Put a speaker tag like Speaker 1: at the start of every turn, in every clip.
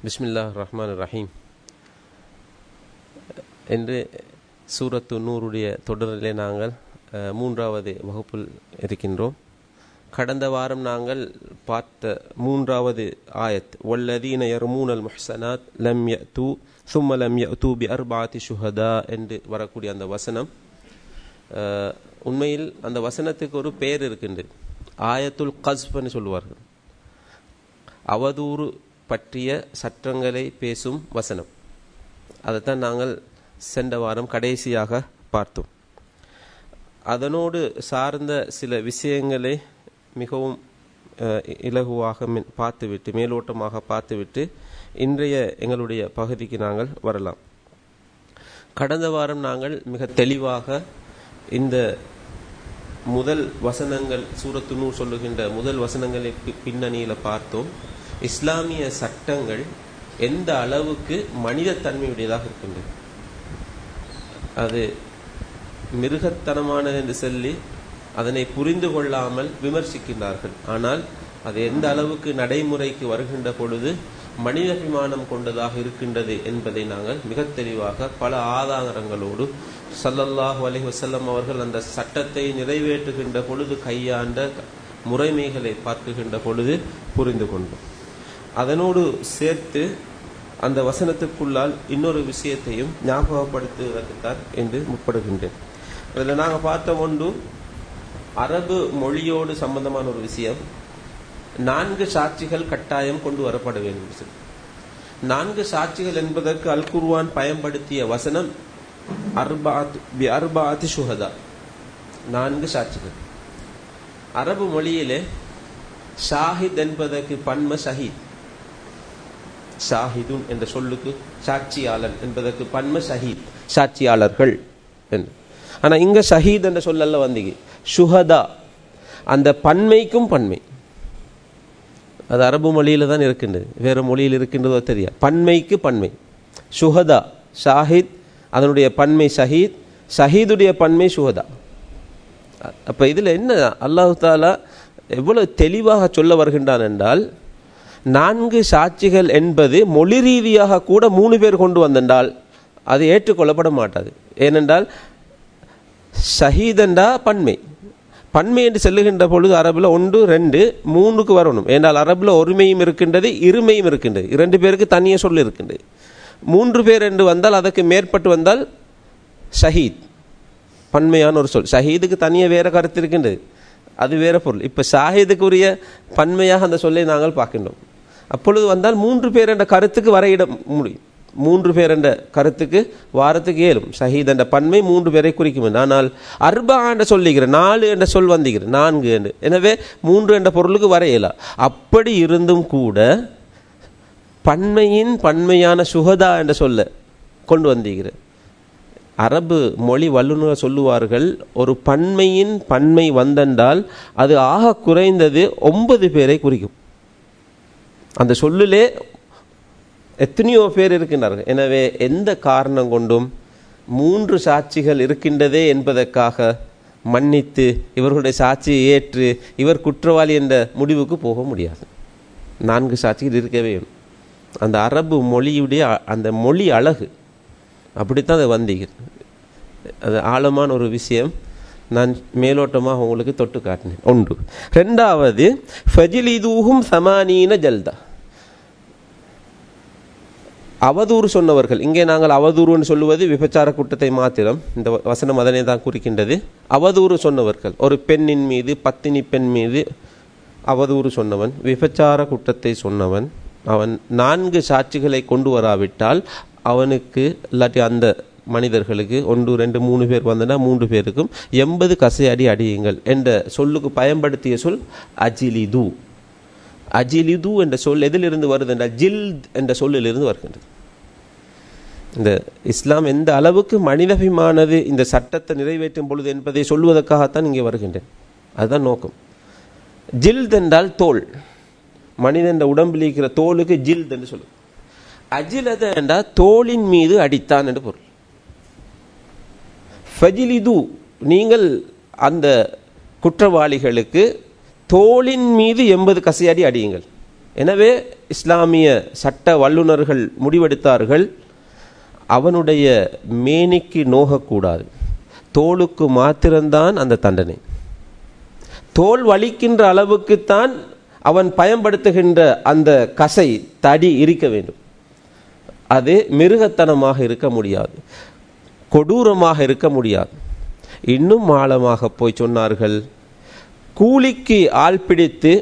Speaker 1: பிஸ்மில்லா ரஹ்மான் ரஹீம் என்று சூரத்து நூறுடைய தொடரிலே நாங்கள் அஹ், மூன்றாவது வகுப்பில் இருக்கின்றோம் கடந்த வாரம் நாங்கள் பார்த்த மூன்றாவது ஆயத் வல்லதீன யர்மூனல் முஹ்சனாத் லம் யஅது சும்ம லம் யஅது பி அர்பாத்தி ஷுஹதா என்று வரக்கூடிய அந்த வசனம் அஹ், உண்மையில் அந்த வசனத்துக்கு ஒரு பெயர் இருக்கின்றது ஆயத்துல் கஸ்ப்னு சொல்லுவார்கள் அவதூறு பற்றிய சட்டங்களை பேசும் வசனம் அதைத்தான் நாங்கள் சென்ற வாரம் கடைசியாக பார்த்தோம் அதனோடு சார்ந்த சில விஷயங்களை மிகவும் அஹ், இலகுவாக மின்- பார்த்துவிட்டு மேலோட்டமாக பார்த்துவிட்டு இன்றைய எங்களுடைய பகுதிக்கு நாங்கள் வரலாம் கடந்த வாரம் நாங்கள் மிக தெளிவாக இந்த முதல் வசனங்கள் சூரத்து நூர் சொல்லுகின்ற முதல் வசனங்களை பி- பின்னணியில பார்த்தோம் இஸ்லாமிய சட்டங்கள் எந்த அளவுக்கு மனிதத்தன்மையுடையதாக இருக்கின்றது அது மிருகத்தனமானது என்று சொல்லி அதனை புரிந்து கொள்ளாமல் விமர்சிக்கின்றார்கள் ஆனால் அது எந்த அளவுக்கு நடைமுறைக்கு வருகின்ற பொழுது மனிதாபிமானம் கொண்டதாக இருக்கின்றது என்பதை நாங்கள் மிக தெளிவாக பல ஆதாரங்களோடு ஸல்லல்லாஹு அலைஹி வஸல்லம் அவர்கள் அந்த சட்டத்தை நிறைவேற்றுகின்ற பொழுது கையாண்ட முறைமைகளை பார்க்குகின்ற பொழுது புரிந்து கொண்டோம் அதனோடு சேர்த்து அந்த வசனத்துக்குள்ளால் இன்னொரு விஷயத்தையும் ஞாபகப்படுத்துவதற்குத்தான் என்று முற்படுகின்றேன் அதில் நாங்கள் பார்த்த ஒன்று அரபு மொழியோடு சம்பந்தமான ஒரு விஷயம் நான்கு சாட்சிகள் கட்டாயம் கொண்டு வரப்பட வேண்டும் சொல்லி. நான்கு சாட்சிகள் என்பதற்கு அல் குர்ஆன் பயன்படுத்திய வசனம் அர்பாத் பி அர்பாத் ஷுஹதா நான்கு சாட்சிகள் அரபு மொழியிலே ஷாஹித் என்பதற்கு பன்ம ஷஹீத் ஷாஹிதுன் என்ற சொல்லுக்கு சாட்சியாளன் என்பதற்கு பன்ம ஷஹீத் சாட்சியாளர்கள் என்று ஆனா இங்க ஷஹீத் என்ற சொல்லல்ல வந்தீங்க ஷுஹதா அந்த பன்மைக்கும் பன்மை அது அரபு மொழியில தான் இருக்கின்றது வேறு மொழியில் இருக்கின்றதோ தெரியா பன்மைக்கு பன்மை ஷுஹதா ஷாஹித் அதனுடைய பன்மை ஷஹீத் ஷஹீதுடைய பன்மை ஷுஹதா அ- அப்ப இதுல என்ன அல்லாஹு தாலா எவ்வளவு தெளிவாக சொல்ல வருகின்றான் என்றால் நான்கு சாட்சிகள் என்பது மொழி ரீதியாக கூட மூணு பேர் கொண்டு வந்தென்றால் அது ஏற்றுக்கொள்ளப்பட மாட்டாது ஏனென்றால் ஷஹீதண்டா பன்மை பன்மை என்று சொல்லுகின்ற பொழுது அரபில் ஒன்று ரெண்டு மூணுக்கு வரணும் ஏனால் அரபில் ஒருமையும் இருக்கின்றது இருமையும் இருக்கின்றது இரண்டு பேருக்கு தனியே சொல் இருக்கின்றது மூன்று பேர் என்று வந்தால் அதற்கு மேற்பட்டு வந்தால் ஷஹீத் பன்மையான ஒரு சொல் ஷஹீதுக்கு தனியாக வேற கருத்து இருக்கின்றது அது வேற பொருள் இப்போ ஷாஹிதுக்குரிய பன்மையாக அந்த சொல்லை நாங்கள் பார்க்கின்றோம் அப்பொழுது வந்தால் மூன்று பேர் என்ற கருத்துக்கு வர இடம் முடியும் மூன்று பேர் என்ற கருத்துக்கு வாரத்துக்கு ஏழும் ஷஹீத் என்ற பன்மை மூன்று பேரை குறிக்கும் என்று. ஆனால் அர்பா என்ற சொல்லுகிற நாலு என்ற சொல் வந்திருக்கிற நான்கு என்று எனவே மூன்று என்ற பொருளுக்கு வர இயலா அப்படி இருந்தும் கூட பன்மையின் பன்மையான சுகதா என்ற சொல்ல கொண்டு வந்திருக்கிறது அரபு மொழி வல்லுநர் சொல்லுவார்கள் ஒரு பன்மையின் பன்மை வந்தென்றால் அது ஆக குறைந்தது ஒன்பது பேரை குறிக்கும் அந்த சொல்லிலே எத்தனையோ பேர் இருக்கின்றார்கள் எனவே எந்த காரணம் கொண்டும் மூன்று சாட்சிகள் இருக்கின்றதே என்பதற்காக மன்னித்து இவர்களுடைய சாட்சியை ஏற்று இவர் குற்றவாளி என்ற முடிவுக்கு போக முடியாது நான்கு சாட்சிகள் இருக்கவே வேணும் அந்த அரபு மொழியுடைய அ- அந்த மொழி அழகு அப்படித்தான் அது வந்தீங்க அது ஆழமான ஒரு விஷயம் நான் மேலோட்டமாக உங்களுக்கு தொட்டு காட்டினேன் ஒன்று ரெண்டாவது ஃபஜிலிதூஹும் சமானீன ஜல்தா அவதூறு சொன்னவர்கள் இங்கே நாங்கள் அவதூறுன்னு சொல்லுவது விபச்சார குற்றத்தை மாத்திரம் இந்த வ- வசனம் அதனை தான் குறிக்கின்றது அவதூறு சொன்னவர்கள் ஒரு பெண்ணின் மீது பத்தினி பெண் மீது அவதூறு சொன்னவன் விபச்சார குற்றத்தை சொன்னவன் அவன் நான்கு சாட்சிகளை கொண்டு வராவிட்டால் அவனுக்கு இல்லாட்டி அந்த மனிதர்களுக்கு ஒன்று ரெண்டு மூணு பேர் வந்தனா மூன்று பேருக்கும் எண்பது கசையடி அடியுங்கள் என்ற சொல்லுக்கு பயன்படுத்திய சொல் அஜிலிது அஜிலிது என்ற சொல் எதிலிருந்து வருது என்றால் ஜில்த் என்ற சொல்லிலிருந்து வருகின்றது இந்த இஸ்லாம் எந்த அளவுக்கு மனிதபிமானது இந்த சட்டத்தை நிறைவேற்றும் பொழுது என்பதை சொல்வதற்காகத்தான் இங்கே வருகின்றேன் அதுதான் நோக்கம் ஜில்த் என்றால் தோல் மனிதன் உடம்பில் இருக்கிற தோலுக்கு ஜில்த் என்று சொல்லுது அஜிலத என்றால் தோலின் மீது அடித்தான் என்று பொருள் ஃபஜிலிது நீங்கள் அந்த குற்றவாளிகளுக்கு தோளின் மீது எண்பது கசையடி அடியுங்கள் எனவே இஸ்லாமிய சட்ட வல்லுநர்கள் முடிவெடுத்தார்கள் அவனுடைய மேனிக்கு நோகக்கூடாது தோலுக்கு மாத்திரம்தான் அந்த தண்டனை தோல் வலிக்கின்ற அளவுக்குத்தான் அவன் பயன்படுத்துகின்ற அந்த கசை தடி இருக்க வேண்டும் அது மிருகத்தனமாக இருக்க முடியாது கொடூரமாக இருக்க முடியாது இன்னும் ஆழமாக போய் சொன்னார்கள் கூலிக்கு ஆள் பிடித்து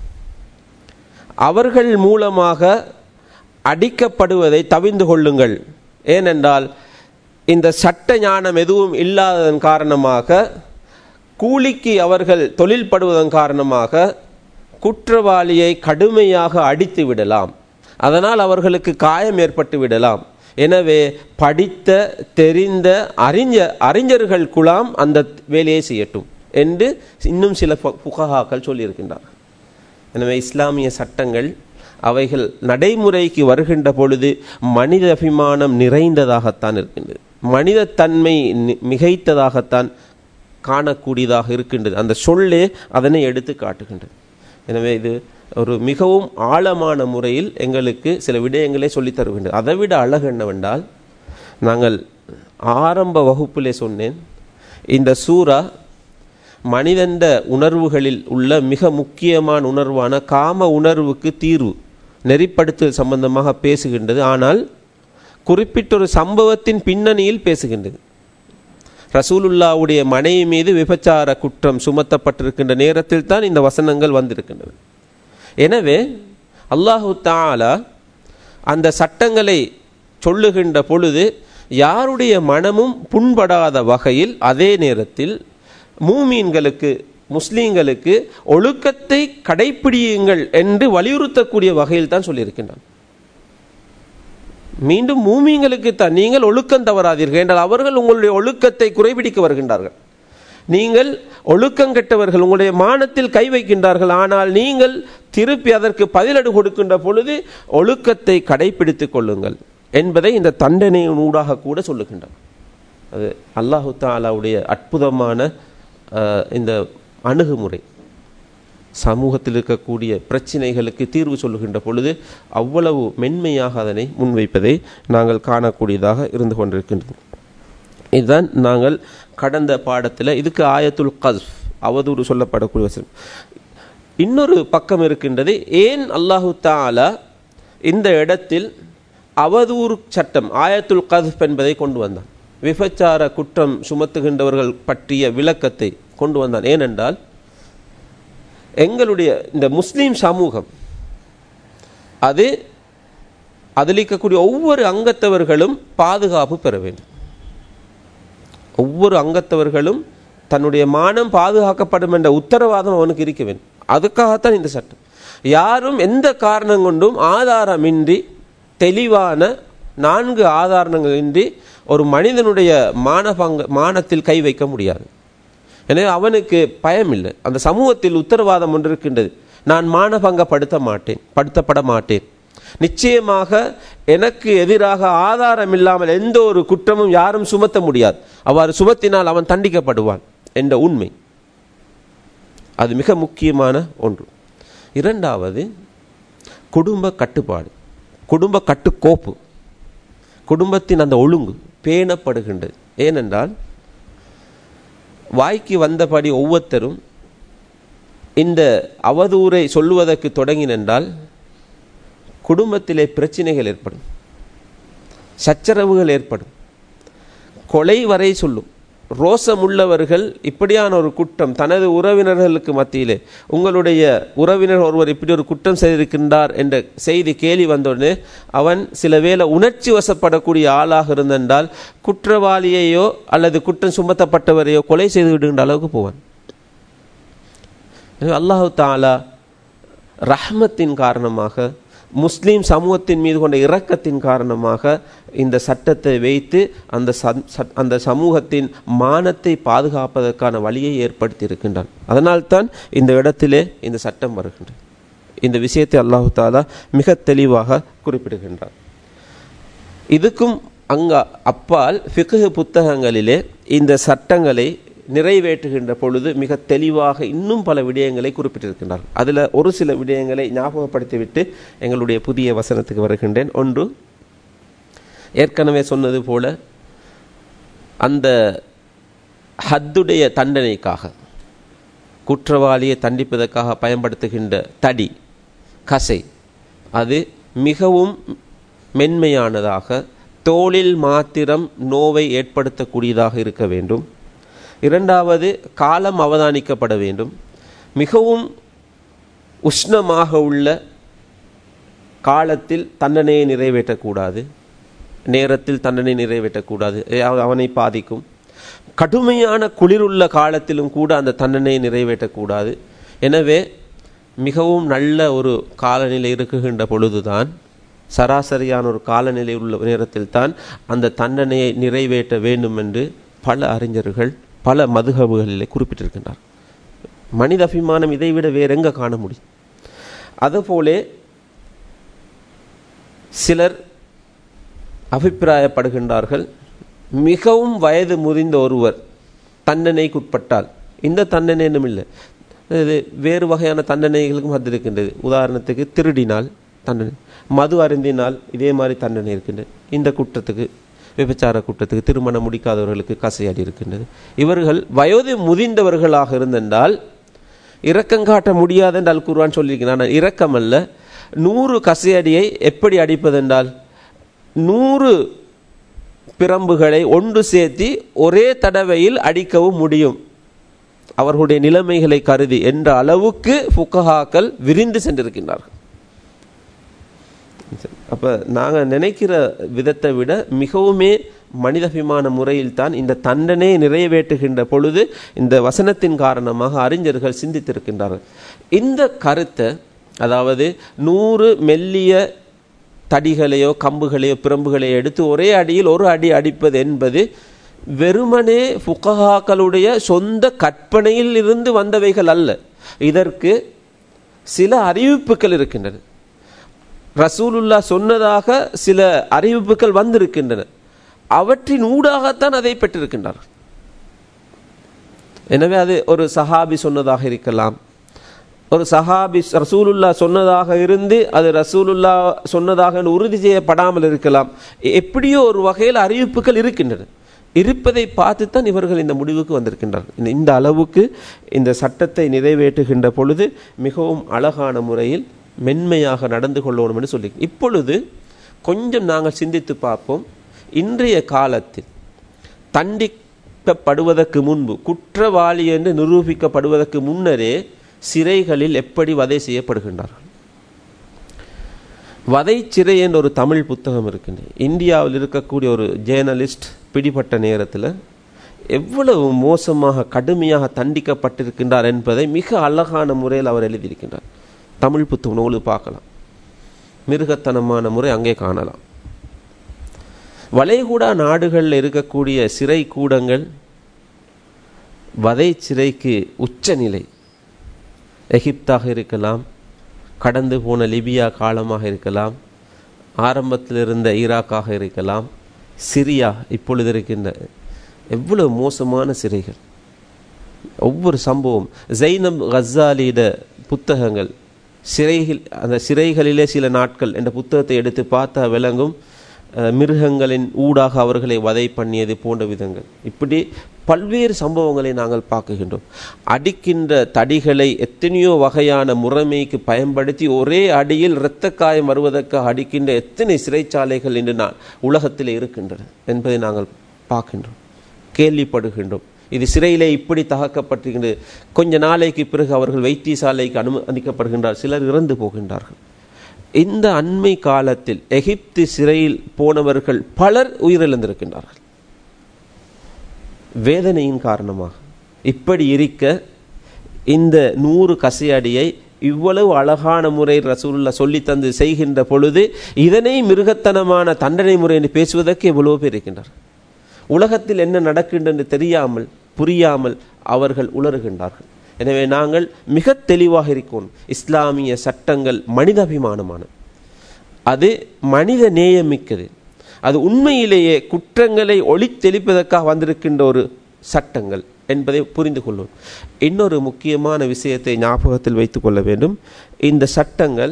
Speaker 1: அவர்கள் மூலமாக அடிக்கப்படுவதை தவிந்து கொள்ளுங்கள் ஏனென்றால் இந்த சட்ட ஞானம் எதுவும் இல்லாததன் காரணமாக கூலிக்கு அவர்கள் தொழில்படுவதன் காரணமாக குற்றவாளியை கடுமையாக அடித்து விடலாம் அதனால் அவர்களுக்கு காயம் ஏற்பட்டு விடலாம் எனவே படித்த தெரிந்த அறிஞ அறிஞர்கள் குலாம் அந்த வேலையை செய்யட்டும் என்று இன்னும் சில புகஹாக்கள் சொல்லியிருக்கின்றார்கள் எனவே இஸ்லாமிய சட்டங்கள் அவைகள் நடைமுறைக்கு வருகின்ற பொழுது மனித அபிமானம் நிறைந்ததாகத்தான் இருக்கின்றது மனித தன்மை மிகைத்ததாகத்தான் காணக்கூடியதாக இருக்கின்றது அந்த சொல்லே அதனை எடுத்து காட்டுகின்றது எனவே இது ஒரு மிகவும் ஆழமான முறையில் எங்களுக்கு சில விடயங்களே சொல்லித் தருகின்றது அதை விட அழகு என்னவென்றால் நாங்கள் ஆரம்ப வகுப்பிலே சொன்னேன் இந்த சூறா மனிதண்ட உணர்வுகளில் உள்ள மிக முக்கியமான உணர்வான காம உணர்வுக்கு தீர்வு நெறிப்படுத்துதல் சம்பந்தமாக பேசுகின்றது ஆனால் குறிப்பிட்ட ஒரு சம்பவத்தின் பின்னணியில் பேசுகின்றது ரசூலுல்லாவுடைய மனைவி மீது விபச்சார குற்றம் சுமத்தப்பட்டிருக்கின்ற நேரத்தில் தான் இந்த வசனங்கள் வந்திருக்கின்றன எனவே அல்லாஹு தாலா அந்த சட்டங்களை சொல்லுகின்ற பொழுது யாருடைய மனமும் புண்படாத வகையில் அதே நேரத்தில் மூமீன்களுக்கு முஸ்லீம்களுக்கு ஒழுக்கத்தை கடைப்பிடியுங்கள் என்று வலியுறுத்தக்கூடிய வகையில் தான் சொல்லியிருக்கின்றான் மீண்டும் மூமிங்களுக்கு தான் நீங்கள் ஒழுக்கம் தவறாதீர்கள் என்றால் அவர்கள் உங்களுடைய ஒழுக்கத்தை குறைபிடிக்க வருகின்றார்கள் நீங்கள் ஒழுக்கம் கெட்டவர்கள் உங்களுடைய மானத்தில் கை வைக்கின்றார்கள் ஆனால் நீங்கள் திருப்பி அதற்கு பதிலடு கொடுக்கின்ற பொழுது ஒழுக்கத்தை கடைபிடித்துக் கொள்ளுங்கள் என்பதை இந்த தண்டனையின் ஊடாக கூட சொல்லுகின்றார் அது அல்லாஹு தாலாவுடைய அற்புதமான இந்த அணுகுமுறை சமூகத்தில் இருக்கக்கூடிய பிரச்சினைகளுக்கு தீர்வு சொல்லுகின்ற பொழுது அவ்வளவு மென்மையாக அதனை முன்வைப்பதை நாங்கள் காணக்கூடியதாக இருந்து கொண்டிருக்கின்றோம் இதுதான் நாங்கள் கடந்த பாடத்தில் இதுக்கு ஆயத்துல் கஸ்ஃப் அவதூறு சொல்லப்படக்கூடிய வசனம் இன்னொரு பக்கம் இருக்கின்றது ஏன் அல்லாஹு தாலா இந்த இடத்தில் அவதூறு சட்டம் ஆயத்துல் கஸ்ஃப் என்பதை கொண்டு வந்தான் விபச்சார குற்றம் சுமத்துகின்றவர்கள் பற்றிய விளக்கத்தை கொண்டு வந்தான் ஏனென்றால் எங்களுடைய இந்த முஸ்லீம் சமூகம் அது அதில் இருக்கக்கூடிய ஒவ்வொரு அங்கத்தவர்களும் பாதுகாப்பு பெற வேண்டும் ஒவ்வொரு அங்கத்தவர்களும் தன்னுடைய மானம் பாதுகாக்கப்படும் என்ற உத்தரவாதம் அவனுக்கு இருக்க வேண்டும் அதுக்காகத்தான் இந்த சட்டம் யாரும் எந்த காரணம் கொண்டும் ஆதாரமின்றி தெளிவான நான்கு ஆதாரங்களின்றி ஒரு மனிதனுடைய மானபங்க மானத்தில் கை வைக்க முடியாது எனவே அவனுக்கு பயம் இல்லை அந்த சமூகத்தில் உத்தரவாதம் ஒன்று இருக்கின்றது நான் மானபங்கப்படுத்த மாட்டேன் படுத்தப்பட மாட்டேன் நிச்சயமாக எனக்கு எதிராக ஆதாரம் இல்லாமல் எந்த ஒரு குற்றமும் யாரும் சுமத்த முடியாது அவ்வாறு சுமத்தினால் அவன் தண்டிக்கப்படுவான் என்ற உண்மை அது மிக முக்கியமான ஒன்று இரண்டாவது குடும்ப கட்டுப்பாடு குடும்ப கட்டுக்கோப்பு குடும்பத்தின் அந்த ஒழுங்கு பேணப்படுகின்றது ஏனென்றால் வாய்க்கு வந்தபடி ஒவ்வொருத்தரும் இந்த அவதூறை சொல்லுவதற்கு தொடங்கினென்றால் குடும்பத்திலே பிரச்சனைகள் ஏற்படும் சச்சரவுகள் ஏற்படும் கொலை வரை சொல்லும் ரோசமுள்ளவர்கள் இப்படியான ஒரு குற்றம் தனது உறவினர்களுக்கு மத்தியிலே உங்களுடைய உறவினர் ஒருவர் இப்படி ஒரு குற்றம் செய்திருக்கின்றார் என்ற செய்தி கேலி வந்தோடனே அவன் சில வேளை உணர்ச்சி வசப்படக்கூடிய ஆளாக இருந்தென்றால் குற்றவாளியையோ அல்லது குற்றம் சுமத்தப்பட்டவரையோ கொலை செய்து விடுகின்ற அளவுக்கு போவான் அல்லாஹு தாலா ரஹ்மத்தின் காரணமாக முஸ்லீம் சமூகத்தின் மீது கொண்ட இரக்கத்தின் காரணமாக இந்த சட்டத்தை வைத்து அந்த அந்த சமூகத்தின் மானத்தை பாதுகாப்பதற்கான வழியை ஏற்படுத்தி இருக்கின்றான் அதனால்தான் இந்த இடத்திலே இந்த சட்டம் வருகின்றது இந்த விஷயத்தை அல்லாஹு தாலா மிக தெளிவாக குறிப்பிடுகின்றான் இதுக்கும் அங்க அப்பால் ஃபிகு புத்தகங்களிலே இந்த சட்டங்களை நிறைவேற்றுகின்ற பொழுது மிக தெளிவாக இன்னும் பல விடயங்களை குறிப்பிட்டிருக்கின்றார் அதில் ஒரு சில விடயங்களை ஞாபகப்படுத்திவிட்டு எங்களுடைய புதிய வசனத்துக்கு வருகின்றேன் ஒன்று ஏற்கனவே சொன்னது போல அந்த ஹத்துடைய தண்டனைக்காக குற்றவாளியை தண்டிப்பதற்காக பயன்படுத்துகின்ற தடி கசை அது மிகவும் மென்மையானதாக தோளில் மாத்திரம் நோவை ஏற்படுத்தக்கூடியதாக இருக்க வேண்டும் இரண்டாவது காலம் அவதானிக்கப்பட வேண்டும் மிகவும் உஷ்ணமாக உள்ள காலத்தில் தண்டனையை நிறைவேற்றக்கூடாது நேரத்தில் தண்டனை நிறைவேற்றக்கூடாது அவனை பாதிக்கும் கடுமையான குளிருள்ள காலத்திலும் கூட அந்த தண்டனையை நிறைவேற்றக்கூடாது எனவே மிகவும் நல்ல ஒரு காலநிலை இருக்குகின்ற பொழுதுதான் சராசரியான ஒரு காலநிலை உள்ள நேரத்தில் தான் அந்த தண்டனையை நிறைவேற்ற வேண்டும் என்று பல அறிஞர்கள் பல மதுகபுகளிலே குறிப்பிட்டிருக்கின்றார் மனித அபிமானம் இதைவிட வேற எங்க காண முடியும் அதுபோலே சிலர் அபிப்பிராயப்படுகின்றார்கள் மிகவும் வயது முதிர்ந்த ஒருவர் தண்டனைக்குட்பட்டால் இந்த தண்டனை என்னும் இல்லை இது வேறு வகையான தண்டனைகளுக்கும் அது இருக்கின்றது உதாரணத்துக்கு திருடினால் தண்டனை மது அருந்தினால் இதே மாதிரி தண்டனை இருக்கின்றது இந்த குற்றத்துக்கு விபச்சார குற்றத்துக்கு திருமணம் முடிக்காதவர்களுக்கு கசையடி இருக்கின்றது இவர்கள் வயது முதிர்ந்தவர்களாக இருந்தென்றால் இரக்கம் காட்ட முடியாது என்றால் குருவான் சொல்லியிருக்கிறான் இரக்கம் அல்ல நூறு கசையடியை எப்படி அடிப்பதென்றால் நூறு பிரம்புகளை ஒன்று சேர்த்தி ஒரே தடவையில் அடிக்கவும் முடியும் அவர்களுடைய நிலைமைகளை கருதி என்ற அளவுக்கு புக்கஹாக்கள் விரிந்து சென்றிருக்கின்றார்கள் அப்போ நாங்கள் நினைக்கிற விதத்தை விட மிகவுமே மனிதாபிமான முறையில் தான் இந்த தண்டனை நிறைவேற்றுகின்ற பொழுது இந்த வசனத்தின் காரணமாக அறிஞர்கள் சிந்தித்திருக்கின்றார்கள் இந்த கருத்தை அதாவது நூறு மெல்லிய தடிகளையோ கம்புகளையோ பிரம்புகளையோ எடுத்து ஒரே அடியில் ஒரு அடி அடிப்பது என்பது வெறுமனே ஃபுகஹாக்களுடைய சொந்த கற்பனையில் இருந்து வந்தவைகள் அல்ல இதற்கு சில அறிவிப்புகள் இருக்கின்றன ரசூலுல்லா சொன்னதாக சில அறிவிப்புகள் வந்திருக்கின்றன அவற்றின் ஊடாகத்தான் அதை பெற்றிருக்கின்றார் எனவே அது ஒரு சஹாபி சொன்னதாக இருக்கலாம் ஒரு சஹாபி ரசூலுல்லா சொன்னதாக இருந்து அது ரசூலுல்லா சொன்னதாக உறுதி செய்யப்படாமல் இருக்கலாம் எப்படியோ ஒரு வகையில் அறிவிப்புகள் இருக்கின்றன இருப்பதை பார்த்துத்தான் இவர்கள் இந்த முடிவுக்கு வந்திருக்கின்றார்கள் இந்த அளவுக்கு இந்த சட்டத்தை நிறைவேற்றுகின்ற பொழுது மிகவும் அழகான முறையில் மென்மையாக நடந்து கொள்ளணும் என்று சொல்லி இப்பொழுது கொஞ்சம் நாங்கள் சிந்தித்து பார்ப்போம் இன்றைய காலத்தில் தண்டிக்கப்படுவதற்கு முன்பு குற்றவாளி என்று நிரூபிக்கப்படுவதற்கு முன்னரே சிறைகளில் எப்படி வதை செய்யப்படுகின்றார்கள் வதை சிறை என்ற ஒரு தமிழ் புத்தகம் இருக்கின்றது இந்தியாவில் இருக்கக்கூடிய ஒரு ஜேர்னலிஸ்ட் பிடிபட்ட நேரத்தில் எவ்வளவு மோசமாக கடுமையாக தண்டிக்கப்பட்டிருக்கின்றார் என்பதை மிக அழகான முறையில் அவர் எழுதியிருக்கின்றார் தமிழ் புத்தகம் நூலு பார்க்கலாம் மிருகத்தனமான முறை அங்கே காணலாம் வளைகுடா நாடுகளில் இருக்கக்கூடிய சிறை கூடங்கள் வதை சிறைக்கு உச்சநிலை எகிப்தாக இருக்கலாம் கடந்து போன லிபியா காலமாக இருக்கலாம் ஆரம்பத்தில் இருந்த ஈராக்காக இருக்கலாம் சிரியா இப்பொழுது இருக்கின்ற எவ்வளவு மோசமான சிறைகள் ஒவ்வொரு சம்பவம் ஜைனப் கசாலியிட புத்தகங்கள் சிறைகள் அந்த சிறைகளிலே சில நாட்கள் என்ற புத்தகத்தை எடுத்து பார்த்தா விளங்கும் மிருகங்களின் ஊடாக அவர்களை வதை பண்ணியது போன்ற விதங்கள் இப்படி பல்வேறு சம்பவங்களை நாங்கள் பார்க்குகின்றோம் அடிக்கின்ற தடிகளை எத்தனையோ வகையான முறைமைக்கு பயன்படுத்தி ஒரே அடியில் இரத்த காயம் வருவதற்காக அடிக்கின்ற எத்தனை சிறைச்சாலைகள் இன்று நான் உலகத்தில் இருக்கின்றன என்பதை நாங்கள் பார்க்கின்றோம் கேள்விப்படுகின்றோம் இது சிறையிலே இப்படி தகக்கப்பட்டிருக்கின்றது கொஞ்ச நாளைக்கு பிறகு அவர்கள் வைத்தியசாலைக்கு அனுமதிக்கப்படுகின்றார் சிலர் இறந்து போகின்றார்கள் இந்த அண்மை காலத்தில் எகிப்து சிறையில் போனவர்கள் பலர் உயிரிழந்திருக்கின்றார்கள் வேதனையின் காரணமாக இப்படி இருக்க இந்த நூறு கசையடியை இவ்வளவு அழகான முறை ரசூல்லா சொல்லி தந்து செய்கின்ற பொழுது இதனை மிருகத்தனமான தண்டனை முறை என்று பேசுவதற்கு எவ்வளவு பேர் இருக்கின்றார் உலகத்தில் என்ன நடக்கின்றது தெரியாமல் புரியாமல் அவர்கள் உணர்கின்றார்கள் எனவே நாங்கள் மிக தெளிவாக இருக்கணும் இஸ்லாமிய சட்டங்கள் மனிதாபிமானமான அது மனித நேயமிக்கது அது உண்மையிலேயே குற்றங்களை ஒளி தெளிப்பதற்காக வந்திருக்கின்ற ஒரு சட்டங்கள் என்பதை புரிந்து கொள்ளும் இன்னொரு முக்கியமான விஷயத்தை ஞாபகத்தில் வைத்துக் கொள்ள வேண்டும் இந்த சட்டங்கள்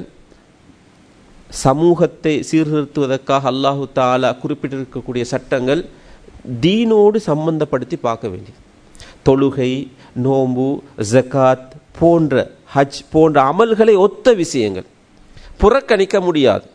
Speaker 1: சமூகத்தை சீர்திருத்துவதற்காக அல்லாஹு தாலா குறிப்பிட்டிருக்கக்கூடிய சட்டங்கள் தீனோடு சம்பந்தப்படுத்தி பார்க்க வேண்டியது தொழுகை நோம்பு ஜகாத் போன்ற ஹஜ் போன்ற அமல்களை ஒத்த விஷயங்கள் புறக்கணிக்க முடியாது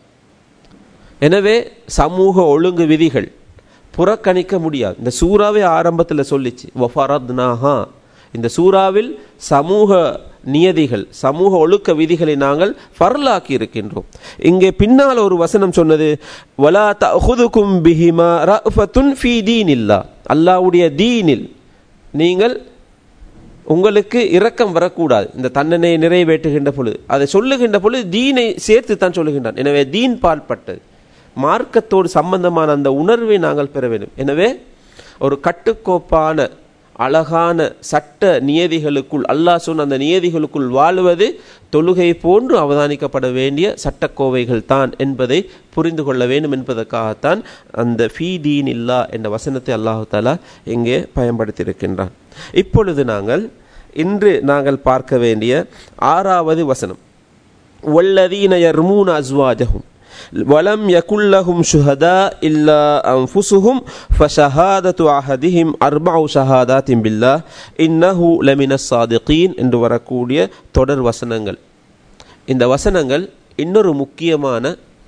Speaker 1: எனவே சமூக ஒழுங்கு விதிகள் புறக்கணிக்க முடியாது இந்த சூறாவே ஆரம்பத்தில் சொல்லிச்சு வஃபரத்னாஹா இந்த சூறாவில் சமூக நியதிகள் சமூக ஒழுக்க விதிகளை நாங்கள் ஃபர்லாக்கி இருக்கின்றோம் இங்கே பின்னால் ஒரு வசனம் சொன்னது வலா தஹுதுக்கும் பிஹிமா ரஃபத்துன் ஃபீ தீனில்லா அல்லாவுடைய தீனில் நீங்கள் உங்களுக்கு இரக்கம் வரக்கூடாது இந்த தண்டனையை நிறைவேற்றுகின்ற பொழுது அதை சொல்லுகின்ற பொழுது தீனை சேர்த்து தான் சொல்லுகின்றான் எனவே தீன் பால்பட்டது மார்க்கத்தோடு சம்பந்தமான அந்த உணர்வை நாங்கள் பெற வேண்டும் எனவே ஒரு கட்டுக்கோப்பான அழகான சட்ட நியதிகளுக்குள் அல்லாஹ் சொன்ன அந்த நியதிகளுக்குள் வாழ்வது தொழுகை போன்று அவதானிக்கப்பட வேண்டிய சட்டக்கோவைகள் தான் என்பதை புரிந்து கொள்ள வேண்டும் என்பதற்காகத்தான் அந்த ஃபீ தீன் இல்லா என்ற வசனத்தை அல்லாஹு தாலா இங்கே பயன்படுத்தியிருக்கின்றான் இப்பொழுது நாங்கள் இன்று நாங்கள் பார்க்க வேண்டிய ஆறாவது வசனம் வல்லதீன யர்மூன அஸ்வாஜஹும் ولم يكن لهم شهداء إلا أنفسهم فشهادة أحدهم أربع شهادات بالله إنه لمن الصادقين என்று வரக்கூடிய தொடர் வசனங்கள் இந்த வசனங்கள் இன்னொரு முக்கியமான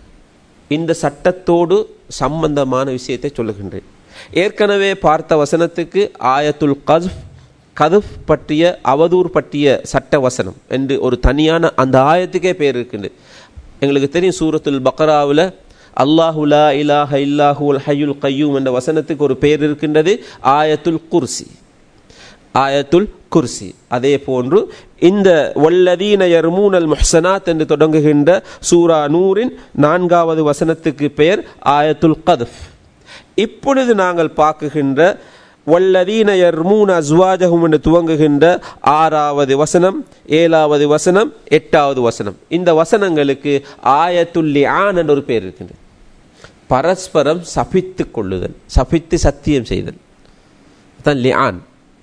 Speaker 1: இந்த சட்டத்தோடு சம்பந்தமான விஷயத்தை சொல்லுகின்றேன் ஏற்கனவே பார்த்த வசனத்துக்கு ஆயத்துல் கஸ்ஃப் கதுஃப் பற்றிய அவதூர் பற்றிய சட்ட வசனம் என்று ஒரு தனியான அந்த ஆயத்துக்கே பேர் இருக்கின்றது எங்களுக்கு தெரியும் சூரத்துல் பக்ராவில் அல்லாஹு லா இலாஹ இல்லாஹு அல் ஹய்யுல் கையூம் என்ற வசனத்துக்கு ஒரு பெயர் இருக்கின்றது ஆயத்துல் குர்சி ஆயத்துல் குர்சி அதே போன்று இந்த வல்லதீன யர்மூனல் முஹ்சனாத் என்று தொடங்குகின்ற சூரா நூரின் நான்காவது வசனத்துக்கு பெயர் ஆயத்துல் கதுஃப் இப்பொழுது நாங்கள் பார்க்குகின்ற வல்லதீன யர்மூன அஸ்வாஜஹும் என்று துவங்குகின்ற ஆறாவது வசனம் ஏழாவது வசனம் எட்டாவது வசனம் இந்த வசனங்களுக்கு ஆயத்துல்லி ஆன் என்ற ஒரு பேர் இருக்கின்றது பரஸ்பரம் சபித்து கொள்ளுதல் சபித்து சத்தியம் செய்தல் தான் லியான்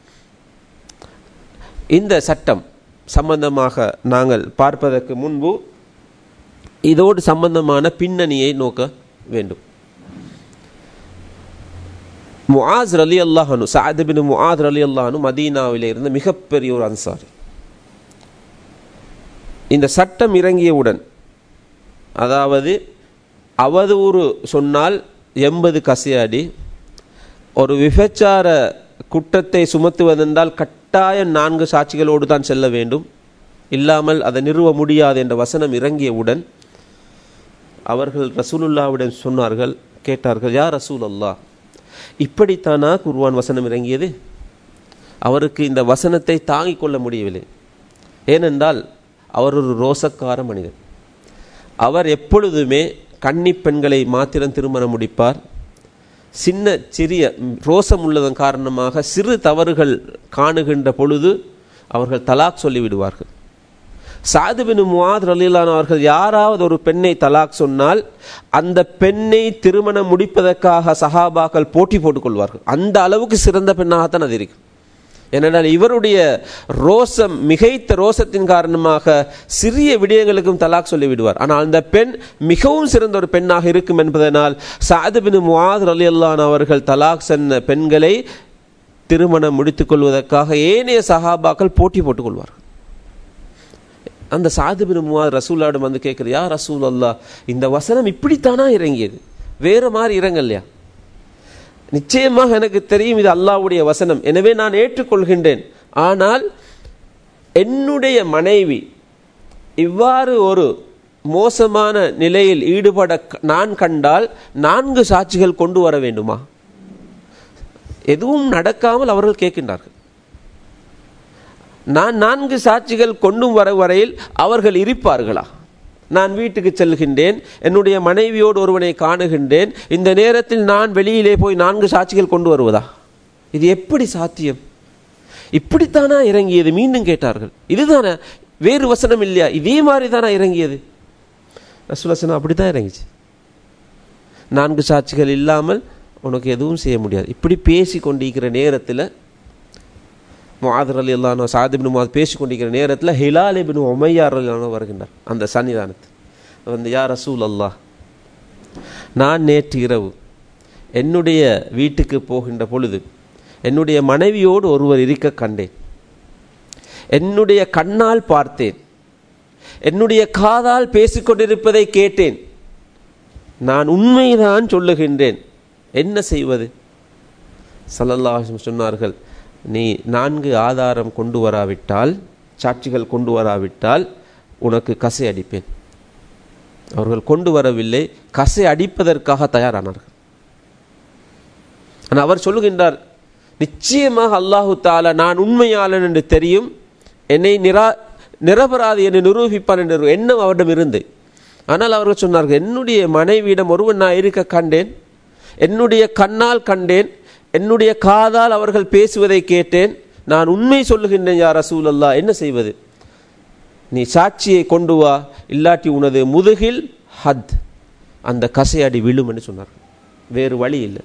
Speaker 1: இந்த சட்டம் சம்பந்தமாக நாங்கள் பார்ப்பதற்கு முன்பு இதோடு சம்பந்தமான பின்னணியை நோக்க வேண்டும் முஆஸ் ரலி அல்லாஹனு சாதிபின் முஆத் ரலி அல்லாஹனு மதீனாவில் இருந்த மிகப்பெரிய ஒரு அன்சாரி இந்த சட்டம் இறங்கியவுடன் அதாவது அவதூறு சொன்னால் எண்பது கசையாடி ஒரு விபச்சார குற்றத்தை சுமத்துவதென்றால் கட்டாயம் நான்கு சாட்சிகளோடு தான் செல்ல வேண்டும் இல்லாமல் அதை நிறுவ முடியாது என்ற வசனம் இறங்கியவுடன் அவர்கள் ரசூலுல்லாவிடம் சொன்னார்கள் கேட்டார்கள் யார் ரசூல் அல்லாஹ் இப்படித்தானா குர்வான் வசனம் இறங்கியது அவருக்கு இந்த வசனத்தை தாங்கிக் கொள்ள முடியவில்லை ஏனென்றால் அவர் ஒரு ரோசக்கார மனிதர் அவர் எப்பொழுதுமே கன்னி பெண்களை மாத்திரம் திருமணம் முடிப்பார் சின்ன சிறிய ரோசம் உள்ளதன் காரணமாக சிறு தவறுகள் காணுகின்ற பொழுது அவர்கள் தலாக் சொல்லிவிடுவார்கள் சாதுபின் முவாத் ரலீலான் அவர்கள் யாராவது ஒரு பெண்ணை தலாக் சொன்னால் அந்த பெண்ணை திருமணம் முடிப்பதற்காக சஹாபாக்கள் போட்டி போட்டுக்கொள்வார்கள் அந்த அளவுக்கு சிறந்த பெண்ணாகத்தான் அது இருக்கும் ஏனென்றால் இவருடைய ரோசம் மிகைத்த ரோசத்தின் காரணமாக சிறிய விடயங்களுக்கும் தலாக் சொல்லி விடுவார் ஆனால் அந்த பெண் மிகவும் சிறந்த ஒரு பெண்ணாக இருக்கும் என்பதனால் சாதுபின் முவாத் ரலியல்லான் அவர்கள் தலாக் சொன்ன பெண்களை திருமணம் முடித்துக் கொள்வதற்காக ஏனைய சஹாபாக்கள் போட்டி போட்டுக் கொள்வார்கள் அந்த சாதுபின் முவாத் ரசூல்லாடும் வந்து கேட்குறது யா ரசூல் அல்லா இந்த வசனம் இப்படித்தானா இறங்கியது வேற மாதிரி இறங்கலையா நிச்சயமாக எனக்கு தெரியும் இது அல்லாவுடைய வசனம் எனவே நான் ஏற்றுக்கொள்கின்றேன் ஆனால் என்னுடைய மனைவி இவ்வாறு ஒரு மோசமான நிலையில் ஈடுபட நான் கண்டால் நான்கு சாட்சிகள் கொண்டு வர வேண்டுமா எதுவும் நடக்காமல் அவர்கள் கேட்கின்றார்கள் நான் நான்கு சாட்சிகள் கொண்டும் வர வரையில் அவர்கள் இருப்பார்களா நான் வீட்டுக்கு செல்கின்றேன் என்னுடைய மனைவியோடு ஒருவனை காணுகின்றேன் இந்த நேரத்தில் நான் வெளியிலே போய் நான்கு சாட்சிகள் கொண்டு வருவதா இது எப்படி சாத்தியம் இப்படித்தானா இறங்கியது மீண்டும் கேட்டார்கள் இதுதானே வேறு வசனம் இல்லையா இதே மாதிரி தானே இறங்கியது ரசூலசனம் அப்படி தான் இறங்கிச்சு நான்கு சாட்சிகள் இல்லாமல் உனக்கு எதுவும் செய்ய முடியாது இப்படி பேசி கொண்டிருக்கிற நேரத்தில் முஆதர் அலி அல்லானோ சாதிபின் முவாத் பேசிக் கொண்டிருக்கிற நேரத்தில் ஹிலால் இபின் உமையார் அல்லானோ வருகின்றார் அந்த சன்னிதானத்தில் வந்து யா ரசூல் அல்லாஹ் நான் நேற்று இரவு என்னுடைய வீட்டுக்கு போகின்ற பொழுது என்னுடைய மனைவியோடு ஒருவர் இருக்க கண்டேன் என்னுடைய கண்ணால் பார்த்தேன் என்னுடைய காதால் பேசிக்கொண்டிருப்பதை கேட்டேன் நான் உண்மைதான் சொல்லுகின்றேன் என்ன செய்வது சல்லல்லாஹு சொன்னார்கள் நீ நான்கு ஆதாரம் கொண்டு வராவிட்டால் சாட்சிகள் கொண்டு வராவிட்டால் உனக்கு கசை அடிப்பேன் அவர்கள் கொண்டு வரவில்லை கசை அடிப்பதற்காக தயாரானார்கள் ஆனால் அவர் சொல்லுகின்றார் நிச்சயமாக அல்லாஹு தாலா நான் உண்மையாளன் என்று தெரியும் என்னை நிரா நிரபராதி என்று நிரூபிப்பான் என்ற ஒரு எண்ணம் அவரிடம் இருந்து ஆனால் அவர்கள் சொன்னார்கள் என்னுடைய மனைவியிடம் ஒருவன் நான் இருக்க கண்டேன் என்னுடைய கண்ணால் கண்டேன் என்னுடைய காதால் அவர்கள் பேசுவதை கேட்டேன் நான் உண்மை சொல்லுகின்றேன் யார் ரசூல் அல்லா என்ன செய்வது நீ சாட்சியை கொண்டு வா இல்லாட்டி உனது முதுகில் ஹத் அந்த கசையடி விழும் என்று சொன்னார்கள் வேறு வழி இல்லை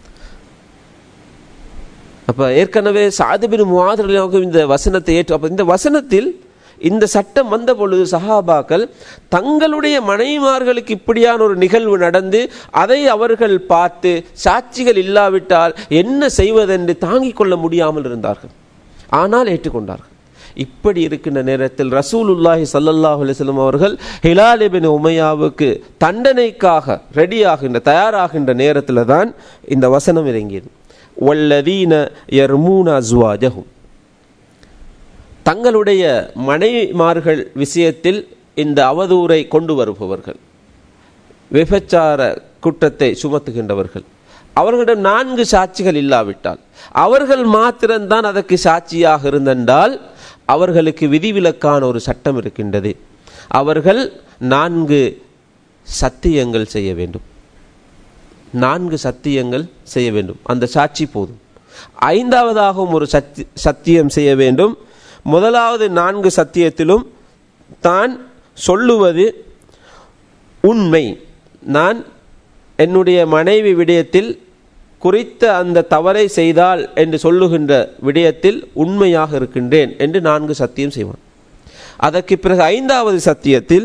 Speaker 1: அப்போ ஏற்கனவே சாதுபின் முவாதர்களுக்கு இந்த வசனத்தை ஏற்று அப்போ இந்த வசனத்தில் இந்த சட்டம் வந்த பொழுது சஹாபாக்கள் தங்களுடைய மனைவிமார்களுக்கு இப்படியான ஒரு நிகழ்வு நடந்து அதை அவர்கள் பார்த்து சாட்சிகள் இல்லாவிட்டால் என்ன செய்வதென்று தாங்கிக் கொள்ள முடியாமல் இருந்தார்கள் ஆனால் ஏற்றுக்கொண்டார்கள் இப்படி இருக்கின்ற நேரத்தில் ரசூலுல்லாஹி சல்லல்லாஹு அலிஸ்லம் அவர்கள் ஹிலாலிபின் உமையாவுக்கு தண்டனைக்காக ரெடியாகின்ற தயாராகின்ற நேரத்தில் தான் இந்த வசனம் இறங்கியது வல்லதீன யர்மூன அஸ்வாஜஹும் தங்களுடைய மனைவிமார்கள் விஷயத்தில் இந்த அவதூறை கொண்டு வருபவர்கள் விபச்சார குற்றத்தை சுமத்துகின்றவர்கள் அவர்களிடம் நான்கு சாட்சிகள் இல்லாவிட்டால் அவர்கள் மாத்திரம்தான் அதற்கு சாட்சியாக இருந்தென்றால் அவர்களுக்கு விதிவிலக்கான ஒரு சட்டம் இருக்கின்றது அவர்கள் நான்கு சத்தியங்கள் செய்ய வேண்டும் நான்கு சத்தியங்கள் செய்ய வேண்டும் அந்த சாட்சி போதும் ஐந்தாவதாகவும் ஒரு சத்தி சத்தியம் செய்ய வேண்டும் முதலாவது நான்கு சத்தியத்திலும் தான் சொல்லுவது உண்மை நான் என்னுடைய மனைவி விடயத்தில் குறித்த அந்த தவறை செய்தால் என்று சொல்லுகின்ற விடயத்தில் உண்மையாக இருக்கின்றேன் என்று நான்கு சத்தியம் செய்வான் அதற்கு பிறகு ஐந்தாவது சத்தியத்தில்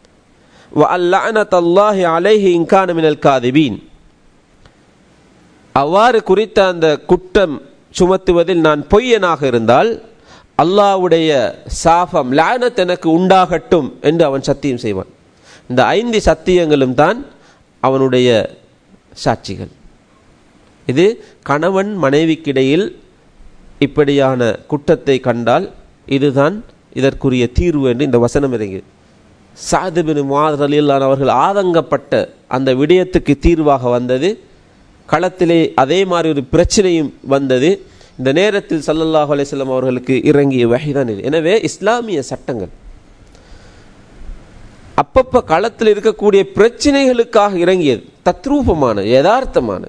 Speaker 1: அல்லாஹி அலைஹி இன்கான மினல் காதிபீன் அவ்வாறு குறித்த அந்த குற்றம் சுமத்துவதில் நான் பொய்யனாக இருந்தால் அல்லாவுடைய சாபம் லானத் எனக்கு உண்டாகட்டும் என்று அவன் சத்தியம் செய்வான் இந்த ஐந்து சத்தியங்களும் தான் அவனுடைய சாட்சிகள் இது கணவன் மனைவிக்கிடையில் இப்படியான குற்றத்தை கண்டால் இதுதான் இதற்குரிய தீர்வு என்று இந்த வசனம் இறங்கி சாதுபின் மாதர் அலிலான் அவர்கள் ஆதங்கப்பட்ட அந்த விடயத்துக்கு தீர்வாக வந்தது களத்திலே அதே மாதிரி ஒரு பிரச்சனையும் வந்தது இந்த நேரத்தில் சல்லல்லாஹு அலிஸ்லாம் அவர்களுக்கு இறங்கிய வகைதான் இது எனவே இஸ்லாமிய சட்டங்கள் அப்பப்ப களத்தில் இருக்கக்கூடிய பிரச்சனைகளுக்காக இறங்கியது தத்ரூபமான யதார்த்தமான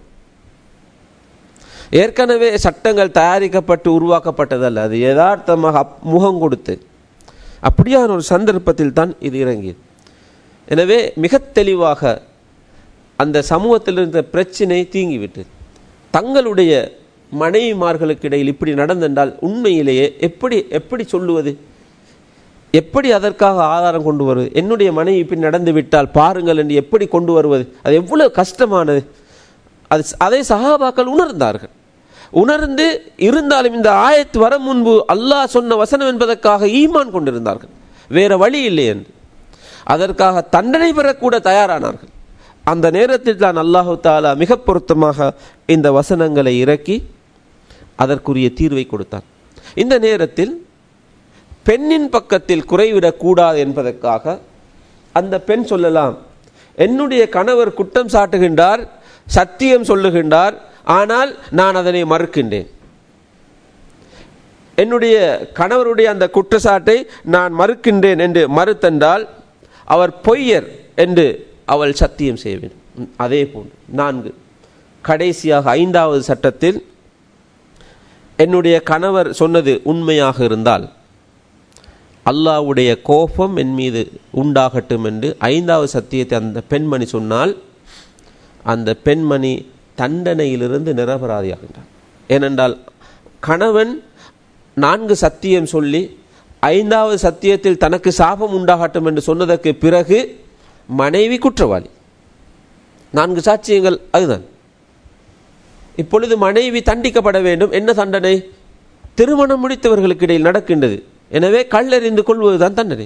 Speaker 1: ஏற்கனவே சட்டங்கள் தயாரிக்கப்பட்டு உருவாக்கப்பட்டதல்ல அது யதார்த்தமாக முகம் கொடுத்து அப்படியான ஒரு சந்தர்ப்பத்தில் தான் இது இறங்கியது எனவே மிக தெளிவாக அந்த சமூகத்தில் இருந்த பிரச்சனை தீங்கிவிட்டது தங்களுடைய மனைவிமார்களுக்கு இடையில் இப்படி நடந்தென்றால் உண்மையிலேயே எப்படி எப்படி சொல்லுவது எப்படி அதற்காக ஆதாரம் கொண்டு வருவது என்னுடைய மனைவி இப்படி நடந்து விட்டால் பாருங்கள் என்று எப்படி கொண்டு வருவது அது எவ்வளவு கஷ்டமானது அது அதை சகாபாக்கள் உணர்ந்தார்கள் உணர்ந்து இருந்தாலும் இந்த ஆயத்து வர முன்பு அல்லாஹ் சொன்ன வசனம் என்பதற்காக ஈமான் கொண்டிருந்தார்கள் வேற வழி இல்லை என்று அதற்காக தண்டனை பெறக்கூட தயாரானார்கள் அந்த நேரத்தில் தான் அல்லாஹு தாலா மிக பொருத்தமாக இந்த வசனங்களை இறக்கி அதற்குரிய தீர்வை கொடுத்தான் இந்த நேரத்தில் பெண்ணின் பக்கத்தில் குறைவிடக்கூடாது என்பதற்காக அந்த பெண் சொல்லலாம் என்னுடைய கணவர் குற்றம் சாட்டுகின்றார் சத்தியம் சொல்லுகின்றார் ஆனால் நான் அதனை மறுக்கின்றேன் என்னுடைய கணவருடைய அந்த குற்றச்சாட்டை நான் மறுக்கின்றேன் என்று மறுத்தென்றால் அவர் பொய்யர் என்று அவள் சத்தியம் செய்ய வேண்டும் அதே போன்று நான்கு கடைசியாக ஐந்தாவது சட்டத்தில் என்னுடைய கணவர் சொன்னது உண்மையாக இருந்தால் அல்லாவுடைய கோபம் என் மீது உண்டாகட்டும் என்று ஐந்தாவது சத்தியத்தை அந்த பெண்மணி சொன்னால் அந்த பெண்மணி தண்டனையிலிருந்து நிரபராதியாகின்றார் ஏனென்றால் கணவன் நான்கு சத்தியம் சொல்லி ஐந்தாவது சத்தியத்தில் தனக்கு சாபம் உண்டாகட்டும் என்று சொன்னதற்கு பிறகு மனைவி குற்றவாளி நான்கு சாட்சியங்கள் அதுதான் இப்பொழுது மனைவி தண்டிக்கப்பட வேண்டும் என்ன தண்டனை திருமணம் முடித்தவர்களுக்கு இடையில் நடக்கின்றது எனவே கல்லறிந்து கொள்வதுதான் தண்டனை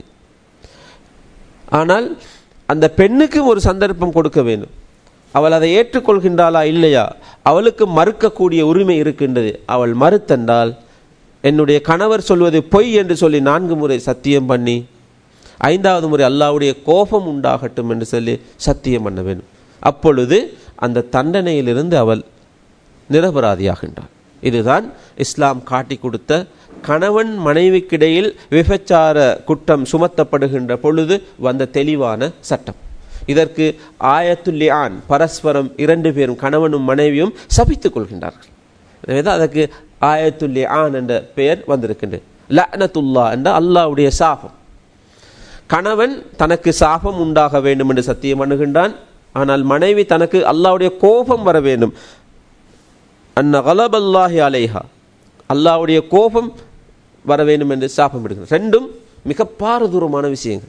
Speaker 1: ஆனால் அந்த பெண்ணுக்கும் ஒரு சந்தர்ப்பம் கொடுக்க வேண்டும் அவள் அதை ஏற்றுக்கொள்கின்றாளா இல்லையா அவளுக்கு மறுக்கக்கூடிய உரிமை இருக்கின்றது அவள் மறுத்தென்றால் என்னுடைய கணவர் சொல்வது பொய் என்று சொல்லி நான்கு முறை சத்தியம் பண்ணி ஐந்தாவது முறை அல்லாவுடைய கோபம் உண்டாகட்டும் என்று சொல்லி சத்தியம் பண்ண வேண்டும் அப்பொழுது அந்த தண்டனையிலிருந்து அவள் நிரபராதியாகின்றாள் இதுதான் இஸ்லாம் காட்டி கொடுத்த கணவன் மனைவிக்கிடையில் விபச்சார குற்றம் சுமத்தப்படுகின்ற பொழுது வந்த தெளிவான சட்டம் இதற்கு ஆயத்துல்லி ஆண் பரஸ்பரம் இரண்டு பேரும் கணவனும் மனைவியும் சபித்துக் கொள்கின்றார்கள் எனவே தான் அதற்கு ஆயத்துல்லி ஆண் என்ற பெயர் வந்திருக்கின்றது லஅனத்துல்லா என்ற அல்லாவுடைய சாபம் கணவன் தனக்கு சாபம் உண்டாக வேண்டும் என்று சத்தியம் பண்ணுகின்றான் ஆனால் மனைவி தனக்கு அல்லாவுடைய கோபம் வர வேண்டும் அன்ன கலபல்லாஹி அலைஹா அல்லாவுடைய கோபம் வர வேண்டும் என்று சாபம் எடுக்கிறார் ரெண்டும் மிக பாரதூரமான விஷயங்கள்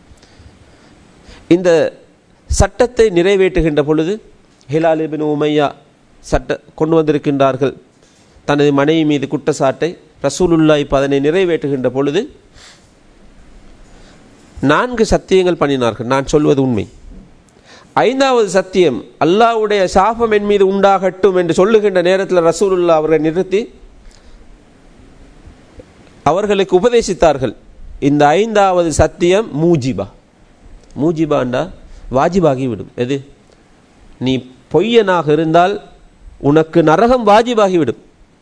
Speaker 1: இந்த சட்டத்தை நிறைவேற்றுகின்ற பொழுது ஹிலால் இபின் உமையா சட்ட கொண்டு வந்திருக்கின்றார்கள் தனது மனைவி மீது குற்றச்சாட்டை ரசூலுல்லா இப்போ அதனை நிறைவேற்றுகின்ற பொழுது நான்கு சத்தியங்கள் பண்ணினார்கள் நான் சொல்வது உண்மை ஐந்தாவது சத்தியம் அல்லாவுடைய சாபம் என் மீது உண்டாகட்டும் என்று சொல்லுகின்ற நேரத்தில் ரசூலுல்லா அவரை நிறுத்தி அவர்களுக்கு உபதேசித்தார்கள் இந்த ஐந்தாவது சத்தியம் மூஜிபா மூஜிபாண்டா வாஜிபாகிவிடும் எது நீ பொய்யனாக இருந்தால் உனக்கு நரகம் வாஜிபாகிவிடும்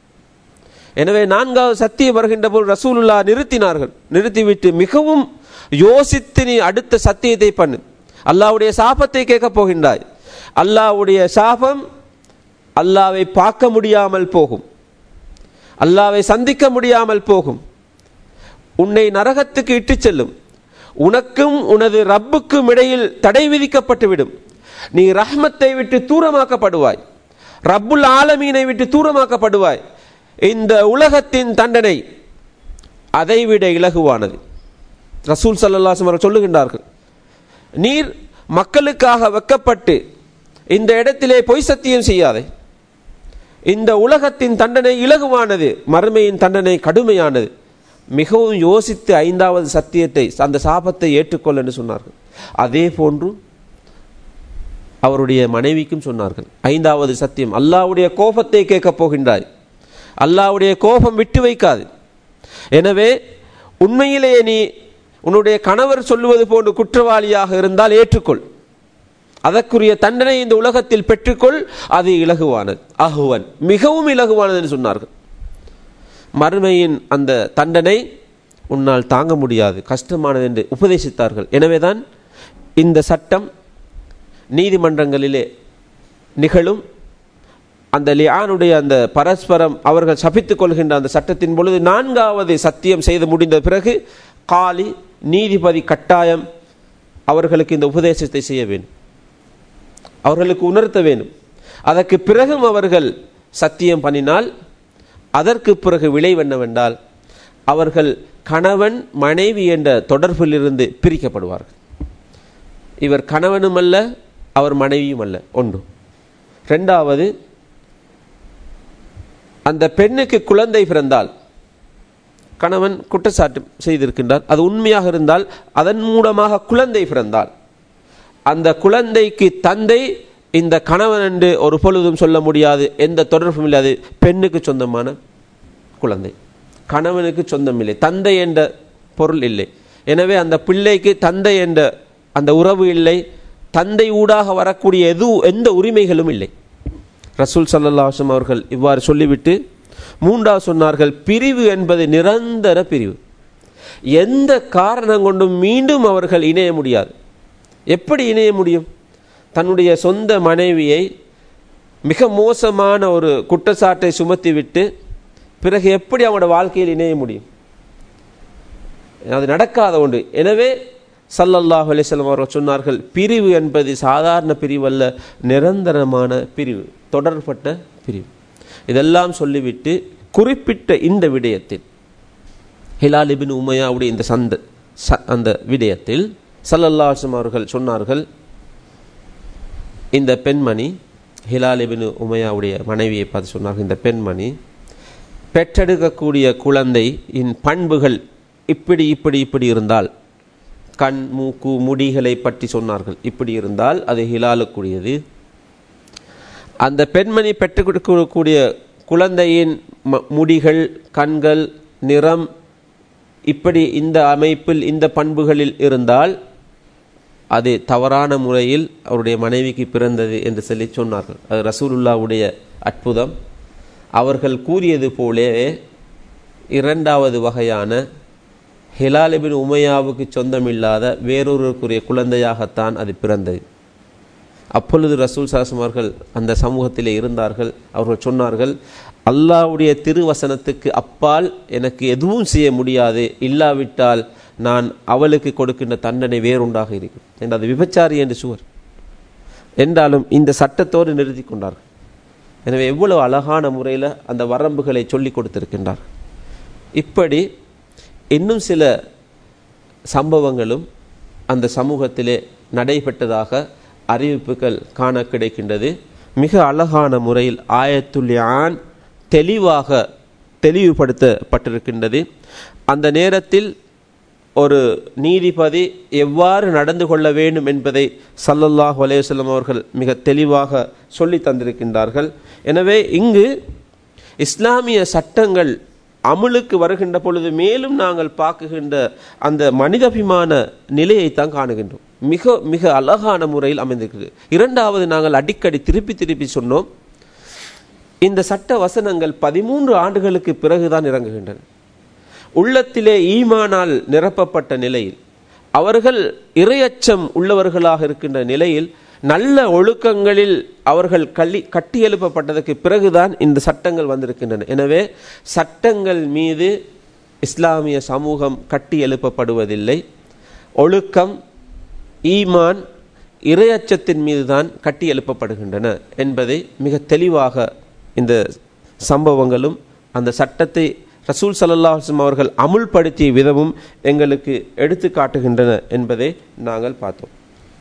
Speaker 1: எனவே நான்காவது சத்தியம் வருகின்ற போது ரசூலுல்லா நிறுத்தினார்கள் நிறுத்திவிட்டு மிகவும் யோசித்து நீ அடுத்த சத்தியத்தை பண்ணு அல்லாவுடைய சாபத்தை கேட்கப் போகின்றாய் அல்லாவுடைய சாபம் அல்லாவை பார்க்க முடியாமல் போகும் அல்லாவை சந்திக்க முடியாமல் போகும் உன்னை நரகத்துக்கு இட்டுச் செல்லும் உனக்கும் உனது ரப்புக்கும் இடையில் தடை விதிக்கப்பட்டுவிடும் நீ ரஹ்மத்தை விட்டு தூரமாக்கப்படுவாய் ரப்புல் ஆலமீனை விட்டு தூரமாக்கப்படுவாய் இந்த உலகத்தின் தண்டனை அதைவிட இலகுவானது ரசூல் சல்லாஹம் அவர்கள் சொல்லுகின்றார்கள் நீர் மக்களுக்காக வெக்கப்பட்டு இந்த இடத்திலே பொய் சத்தியம் செய்யாதே இந்த உலகத்தின் தண்டனை இலகுவானது மறுமையின் தண்டனை கடுமையானது மிகவும் யோசித்து ஐந்தாவது சத்தியத்தை அந்த சாபத்தை ஏற்றுக்கொள் என்று சொன்னார்கள் அதே போன்று அவருடைய மனைவிக்கும் சொன்னார்கள் ஐந்தாவது சத்தியம் அல்லாவுடைய கோபத்தை கேட்கப் போகின்றாய் அல்லாவுடைய கோபம் விட்டு வைக்காது எனவே உண்மையிலேயே நீ உன்னுடைய கணவர் சொல்லுவது போன்று குற்றவாளியாக இருந்தால் ஏற்றுக்கொள் அதற்குரிய தண்டனை இந்த உலகத்தில் பெற்றுக்கொள் அது இலகுவானது அகுவன் மிகவும் இலகுவானது என்று சொன்னார்கள் மறுமையின் அந்த தண்டனை உன்னால் தாங்க முடியாது கஷ்டமானது என்று உபதேசித்தார்கள் எனவேதான் இந்த சட்டம் நீதிமன்றங்களிலே நிகழும் அந்த லியானுடைய அந்த பரஸ்பரம் அவர்கள் சபித்துக் கொள்கின்ற அந்த சட்டத்தின் பொழுது நான்காவது சத்தியம் செய்து முடிந்த பிறகு காலி நீதிபதி கட்டாயம் அவர்களுக்கு இந்த உபதேசத்தை செய்ய வேண்டும் அவர்களுக்கு உணர்த்த வேண்டும் அதற்கு பிறகும் அவர்கள் சத்தியம் பண்ணினால் அதற்கு பிறகு விளைவு என்னவென்றால் அவர்கள் கணவன் மனைவி என்ற தொடர்பிலிருந்து பிரிக்கப்படுவார்கள் இவர் கணவனும் அல்ல அவர் மனைவியும் அல்ல ஒன்று ரெண்டாவது அந்த பெண்ணுக்கு குழந்தை பிறந்தால் கணவன் குற்றச்சாட்டு செய்திருக்கின்றார் அது உண்மையாக இருந்தால் அதன் மூலமாக குழந்தை பிறந்தால் அந்த குழந்தைக்கு தந்தை இந்த கணவன் என்று ஒரு பொழுதும் சொல்ல முடியாது எந்த தொடர்பும் இல்லாது பெண்ணுக்கு சொந்தமான குழந்தை கணவனுக்கு சொந்தம் இல்லை தந்தை என்ற பொருள் இல்லை எனவே அந்த பிள்ளைக்கு தந்தை என்ற அந்த உறவு இல்லை தந்தை ஊடாக வரக்கூடிய எது எந்த உரிமைகளும் இல்லை ரசூல் சல்லாஹம் அவர்கள் இவ்வாறு சொல்லிவிட்டு மூன்றாவது சொன்னார்கள் பிரிவு என்பது நிரந்தர பிரிவு எந்த காரணம் கொண்டும் மீண்டும் அவர்கள் இணைய முடியாது எப்படி இணைய முடியும் தன்னுடைய சொந்த மனைவியை மிக மோசமான ஒரு குற்றச்சாட்டை சுமத்திவிட்டு பிறகு எப்படி அவனோட வாழ்க்கையில் இணைய முடியும் அது நடக்காத ஒன்று எனவே சல்லல்லாஹ் அலிஸ்லாம் அவர்கள் சொன்னார்கள் பிரிவு என்பது சாதாரண பிரிவு அல்ல நிரந்தரமான பிரிவு தொடர்பட்ட பிரிவு இதெல்லாம் சொல்லிவிட்டு குறிப்பிட்ட இந்த விடயத்தில் ஹிலால் இபின் உமையாவுடைய இந்த சந்த ச- அந்த விடயத்தில் சல்லல்லாஹம் அவர்கள் சொன்னார்கள் இந்த பெண்மணி ஹிலால் இபின் உமையாவுடைய மனைவியை பார்த்து சொன்னார்கள் இந்த பெண்மணி பெற்றெடுக்கக்கூடிய குழந்தையின் பண்புகள் இப்படி இப்படி இப்படி இருந்தால் கண் மூக்கு முடிகளை பற்றி சொன்னார்கள் இப்படி இருந்தால் அது ஹிலாலுக்குரியது அந்த பெண்மணி பெற்றுக் கொடுக்கக்கூடிய குழந்தையின் ம- முடிகள் கண்கள் நிறம் இப்படி இந்த அமைப்பில் இந்த பண்புகளில் இருந்தால் அது தவறான முறையில் அவருடைய மனைவிக்கு பிறந்தது என்று சொல்லி சொன்னார்கள் அது ரசூலுல்லாவுடைய அற்புதம் அவர்கள் கூறியது போலே இரண்டாவது வகையான ஹிலாலிபின் உமையாவுக்கு சொந்தமில்லாத வேறொருக்குரிய குழந்தையாகத்தான் அது பிறந்தது அப்பொழுது ரசூல் சாசம் அவர்கள் அந்த சமூகத்திலே இருந்தார்கள் அவர்கள் சொன்னார்கள் அல்லாஹ்வுடைய திருவசனத்துக்கு அப்பால் எனக்கு எதுவும் செய்ய முடியாது இல்லாவிட்டால் நான் அவளுக்கு கொடுக்கின்ற தண்டனை வேறுண்டாக இருக்கும் என்று அது விபச்சாரி என்று சுவர் என்றாலும் இந்த சட்டத்தோடு நிறுத்தி கொண்டார்கள் எனவே எவ்வளவு அழகான முறையில் அந்த வரம்புகளை சொல்லிக் கொடுத்திருக்கின்றார் இப்படி இன்னும் சில சம்பவங்களும் அந்த சமூகத்திலே நடைபெற்றதாக அறிவிப்புகள் காண கிடைக்கின்றது மிக அழகான முறையில் ஆயத்துல் ஆன் தெளிவாக தெளிவுபடுத்தப்பட்டிருக்கின்றது அந்த நேரத்தில் ஒரு நீதிபதி எவ்வாறு நடந்து கொள்ள வேண்டும் என்பதை சல்லல்லாஹு அலைஹி வஸல்லம் அவர்கள் மிக தெளிவாக சொல்லி தந்திருக்கின்றார்கள் எனவே இங்கு இஸ்லாமிய சட்டங்கள் அமுலுக்கு வருகின்ற பொழுது மேலும் நாங்கள் பார்க்குகின்ற அந்த மனிதாபிமான நிலையைத்தான் காணுகின்றோம் மிக மிக அழகான முறையில் அமைந்திருக்கிறது இரண்டாவது நாங்கள் அடிக்கடி திருப்பி திருப்பி சொன்னோம் இந்த சட்ட வசனங்கள் பதிமூன்று ஆண்டுகளுக்கு பிறகுதான் இறங்குகின்றன உள்ளத்திலே ஈமானால் நிரப்பப்பட்ட நிலையில் அவர்கள் இரையச்சம் உள்ளவர்களாக இருக்கின்ற நிலையில் நல்ல ஒழுக்கங்களில் அவர்கள் கள்ளி கட்டி எழுப்பப்பட்டதற்கு பிறகுதான் இந்த சட்டங்கள் வந்திருக்கின்றன எனவே சட்டங்கள் மீது இஸ்லாமிய சமூகம் கட்டி எழுப்பப்படுவதில்லை ஒழுக்கம் ஈமான் இரையச்சத்தின் மீதுதான் கட்டி எழுப்பப்படுகின்றன என்பதை மிக தெளிவாக இந்த சம்பவங்களும் அந்த சட்டத்தை ரசூல் சல்லல்லாஹு அலைஹி வஸல்லம் அவர்கள் அமுல்படுத்திய விதமும் எங்களுக்கு எடுத்து காட்டுகின்றன என்பதை நாங்கள் பார்த்தோம்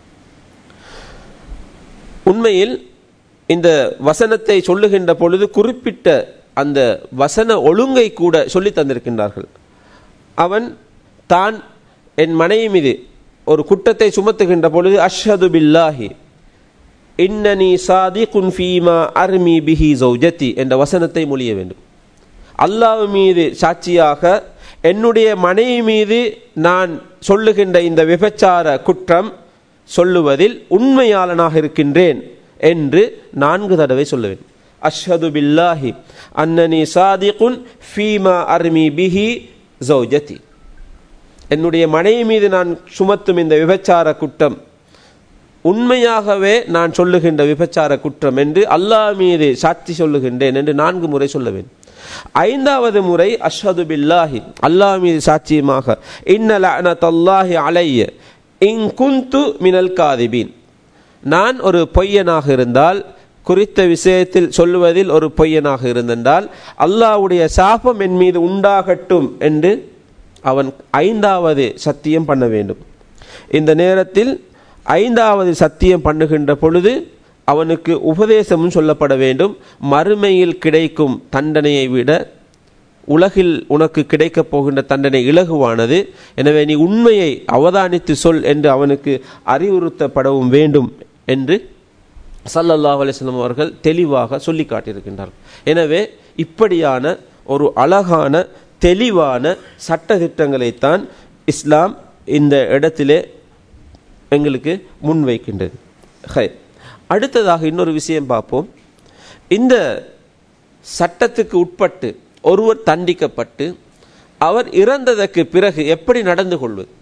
Speaker 1: உண்மையில் இந்த வசனத்தை சொல்லுகின்ற பொழுது குறிப்பிட்ட அந்த வசன ஒழுங்கை கூட சொல்லி தந்திருக்கின்றார்கள் அவன் தான் என் மனைவி மீது ஒரு குற்றத்தை சுமத்துகின்ற பொழுது அஷ்ஹது பில்லாஹி இன்னனி சாதிகுன் ஃபீமா அர்மி பிஹி ஜௌஜதி என்ற வசனத்தை மொழிய வேண்டும் அல்லாஹ் மீது சாட்சியாக என்னுடைய மனைவி மீது நான் சொல்லுகின்ற இந்த விபச்சார குற்றம் சொல்லுவதில் உண்மையாளனாக இருக்கின்றேன் என்று நான்கு தடவை சொல்லுவேன் அஷ்ஹது பில்லாஹி அன்னனி சாதிகுன் ஃபீமா அர்மி பிஹி ஜௌஜதி என்னுடைய மனைவி மீது நான் சுமத்தும் இந்த விபச்சார குற்றம் உண்மையாகவே நான் சொல்லுகின்ற விபச்சார குற்றம் என்று அல்லாஹ் மீது சாட்சி சொல்லுகின்றேன் என்று நான்கு முறை சொல்லுவேன் ஐந்தாவது முறை அஷ்ஹது பில்லாஹி அல்லாஹ் மீது சாட்சியமாக இன்னல தல்லாஹி அலைய இன் குந்து மினல் காதிபீன் நான் ஒரு பொய்யனாக இருந்தால் குறித்த விஷயத்தில் சொல்லுவதில் ஒரு பொய்யனாக இருந்தென்றால் அல்லாஹ்வுடைய சாபம் என் மீது உண்டாகட்டும் என்று அவன் ஐந்தாவது சத்தியம் பண்ண வேண்டும் இந்த நேரத்தில் ஐந்தாவது சத்தியம் பண்ணுகின்ற பொழுது அவனுக்கு உபதேசமும் சொல்லப்பட வேண்டும் மறுமையில் கிடைக்கும் தண்டனையை விட உலகில் உனக்கு கிடைக்கப் போகின்ற தண்டனை இலகுவானது எனவே நீ உண்மையை அவதானித்து சொல் என்று அவனுக்கு அறிவுறுத்தப்படவும் வேண்டும் என்று சல்லல்லாஹ் அலிஸ்லாம் அவர்கள் தெளிவாக சொல்லி காட்டியிருக்கின்றார்கள் எனவே இப்படியான ஒரு அழகான தெளிவான சட்டத்திட்டங்களைத்தான் இஸ்லாம் இந்த இடத்திலே எங்களுக்கு முன்வைக்கின்றது ஹை அடுத்ததாக இன்னொரு விஷயம் பார்ப்போம் இந்த சட்டத்துக்கு உட்பட்டு ஒருவர் தண்டிக்கப்பட்டு அவர் இறந்ததற்கு பிறகு எப்படி நடந்து கொள்வது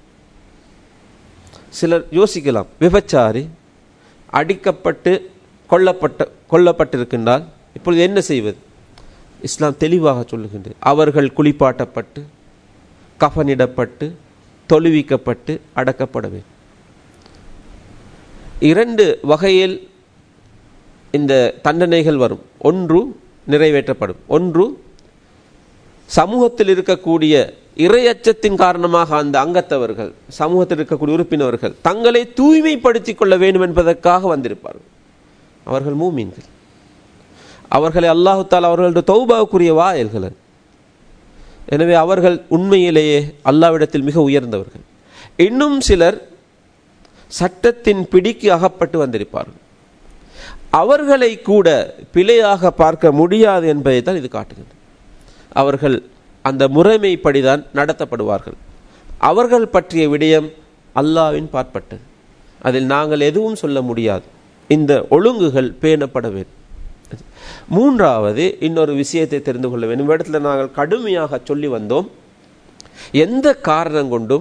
Speaker 1: சிலர் யோசிக்கலாம் விபச்சாரி அடிக்கப்பட்டு கொல்லப்பட்ட கொல்லப்பட்டிருக்கின்றால் இப்பொழுது என்ன செய்வது இஸ்லாம் தெளிவாக சொல்லுகின்றது அவர்கள் குளிப்பாட்டப்பட்டு கஃனிடப்பட்டு தொழுவிக்கப்பட்டு அடக்கப்பட வேண்டும் இரண்டு வகையில் இந்த தண்டனைகள் வரும் ஒன்று நிறைவேற்றப்படும் ஒன்று சமூகத்தில் இருக்கக்கூடிய இறையச்சத்தின் காரணமாக அந்த அங்கத்தவர்கள் சமூகத்தில் இருக்கக்கூடிய உறுப்பினர்கள் தங்களை தூய்மைப்படுத்திக் கொள்ள வேண்டும் என்பதற்காக வந்திருப்பார்கள் அவர்கள் மூமீன்கள் அவர்களை அல்லாஹு தாலா அவர்களுடைய தௌபாவுக்குரிய வாயல்கள் அது. எனவே அவர்கள் உண்மையிலேயே அல்லாவிடத்தில் மிக உயர்ந்தவர்கள் இன்னும் சிலர் சட்டத்தின் பிடிக்கு அகப்பட்டு வந்திருப்பார்கள் அவர்களை கூட பிழையாக பார்க்க முடியாது என்பதை தான் இது காட்டுகின்றது அவர்கள் அந்த முறைமைப்படிதான் நடத்தப்படுவார்கள் அவர்கள் பற்றிய விடயம் அல்லாவின் பாற்பட்டது அதில் நாங்கள் எதுவும் சொல்ல முடியாது இந்த ஒழுங்குகள் பேணப்பட வேண்டும் மூன்றாவது இன்னொரு விஷயத்தை தெரிந்து கொள்ள வேண்டும் இந்த இடத்துல நாங்கள் கடுமையாக சொல்லி வந்தோம் எந்த காரணம் கொண்டும்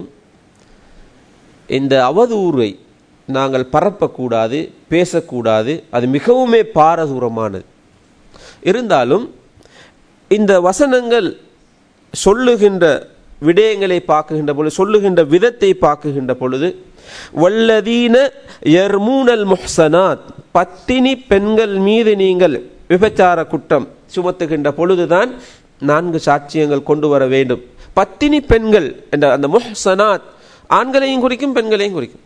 Speaker 1: இந்த அவதூறை நாங்கள் பரப்பக்கூடாது பேசக்கூடாது அது மிகவுமே பாரதூரமானது இருந்தாலும் இந்த வசனங்கள் சொல்லுகின்ற விடயங்களை பார்க்குகின்ற பொழுது சொல்லுகின்ற விதத்தை பார்க்குகின்ற பொழுது வல்லதீன யர்மூனல் முஹ்சனாத் பத்தினி பெண்கள் மீது நீங்கள் விபச்சார குற்றம் சுமத்துகின்ற பொழுதுதான் நான்கு சாட்சியங்கள் கொண்டு வர வேண்டும் பத்தினி பெண்கள் என்ற அந்த முஹ்சனாத் ஆண்களையும் குறிக்கும் பெண்களையும் குறிக்கும்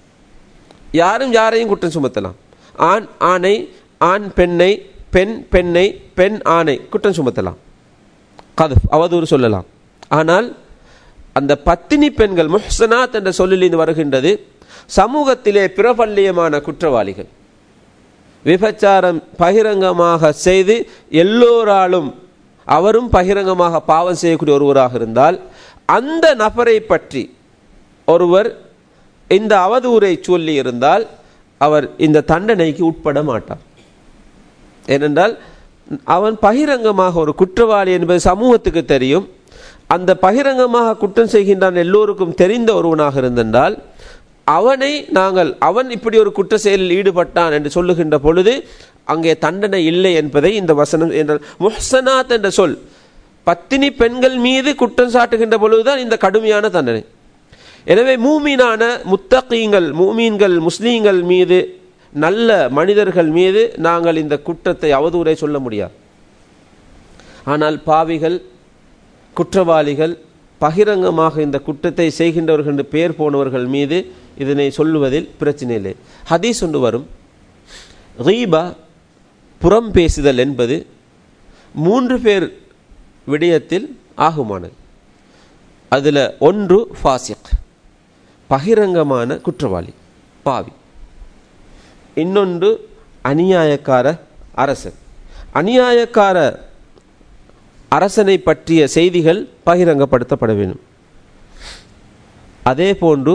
Speaker 1: யாரும் யாரையும் குற்றம் சுமத்தலாம் ஆண் ஆணை ஆண் பெண்ணை பெண் பெண்ணை பெண் ஆணை குற்றம் சுமத்தலாம் கதப் அவதூறு சொல்லலாம் ஆனால் அந்த பத்தினி பெண்கள் முஹ்சனாத் என்ற சொல்லிலிருந்து வருகின்றது சமூகத்திலே பிரபல்யமான குற்றவாளிகள் விபச்சாரம் பகிரங்கமாக செய்து எல்லோராலும் அவரும் பகிரங்கமாக பாவம் செய்யக்கூடிய ஒருவராக இருந்தால் அந்த நபரை பற்றி ஒருவர் இந்த அவதூறை சொல்லி இருந்தால் அவர் இந்த தண்டனைக்கு உட்பட மாட்டார் ஏனென்றால் அவன் பகிரங்கமாக ஒரு குற்றவாளி என்பது சமூகத்துக்கு தெரியும் அந்த பகிரங்கமாக குற்றம் செய்கின்றான் எல்லோருக்கும் தெரிந்த ஒருவனாக இருந்தென்றால் அவனை நாங்கள் அவன் இப்படி ஒரு குற்ற செயலில் ஈடுபட்டான் என்று சொல்லுகின்ற பொழுது அங்கே தண்டனை இல்லை என்பதை இந்த வசனம் என்றால் முஹ்சனாத் என்ற சொல் பத்தினி பெண்கள் மீது குற்றம் சாட்டுகின்ற பொழுதுதான் இந்த கடுமையான தண்டனை எனவே மூமீனான முத்தகீங்கள் மூமீன்கள் முஸ்லீம்கள் மீது நல்ல மனிதர்கள் மீது நாங்கள் இந்த குற்றத்தை அவதூறை சொல்ல முடியாது ஆனால் பாவிகள் குற்றவாளிகள் பகிரங்கமாக இந்த குற்றத்தை செய்கின்றவர்கள் என்று பெயர் போனவர்கள் மீது இதனை சொல்லுவதில் பிரச்சனை இல்லை ஹதீஸ் ஒன்று வரும் ரீபா புறம் பேசுதல் என்பது மூன்று பேர் விடயத்தில் ஆகுமானது அதில் ஒன்று ஃபாசிக் பகிரங்கமான குற்றவாளி பாவி இன்னொன்று அநியாயக்கார அரசன் அநியாயக்கார அரசனை பற்றிய செய்திகள் பகிரங்கப்படுத்தப்பட வேண்டும் அதே போன்று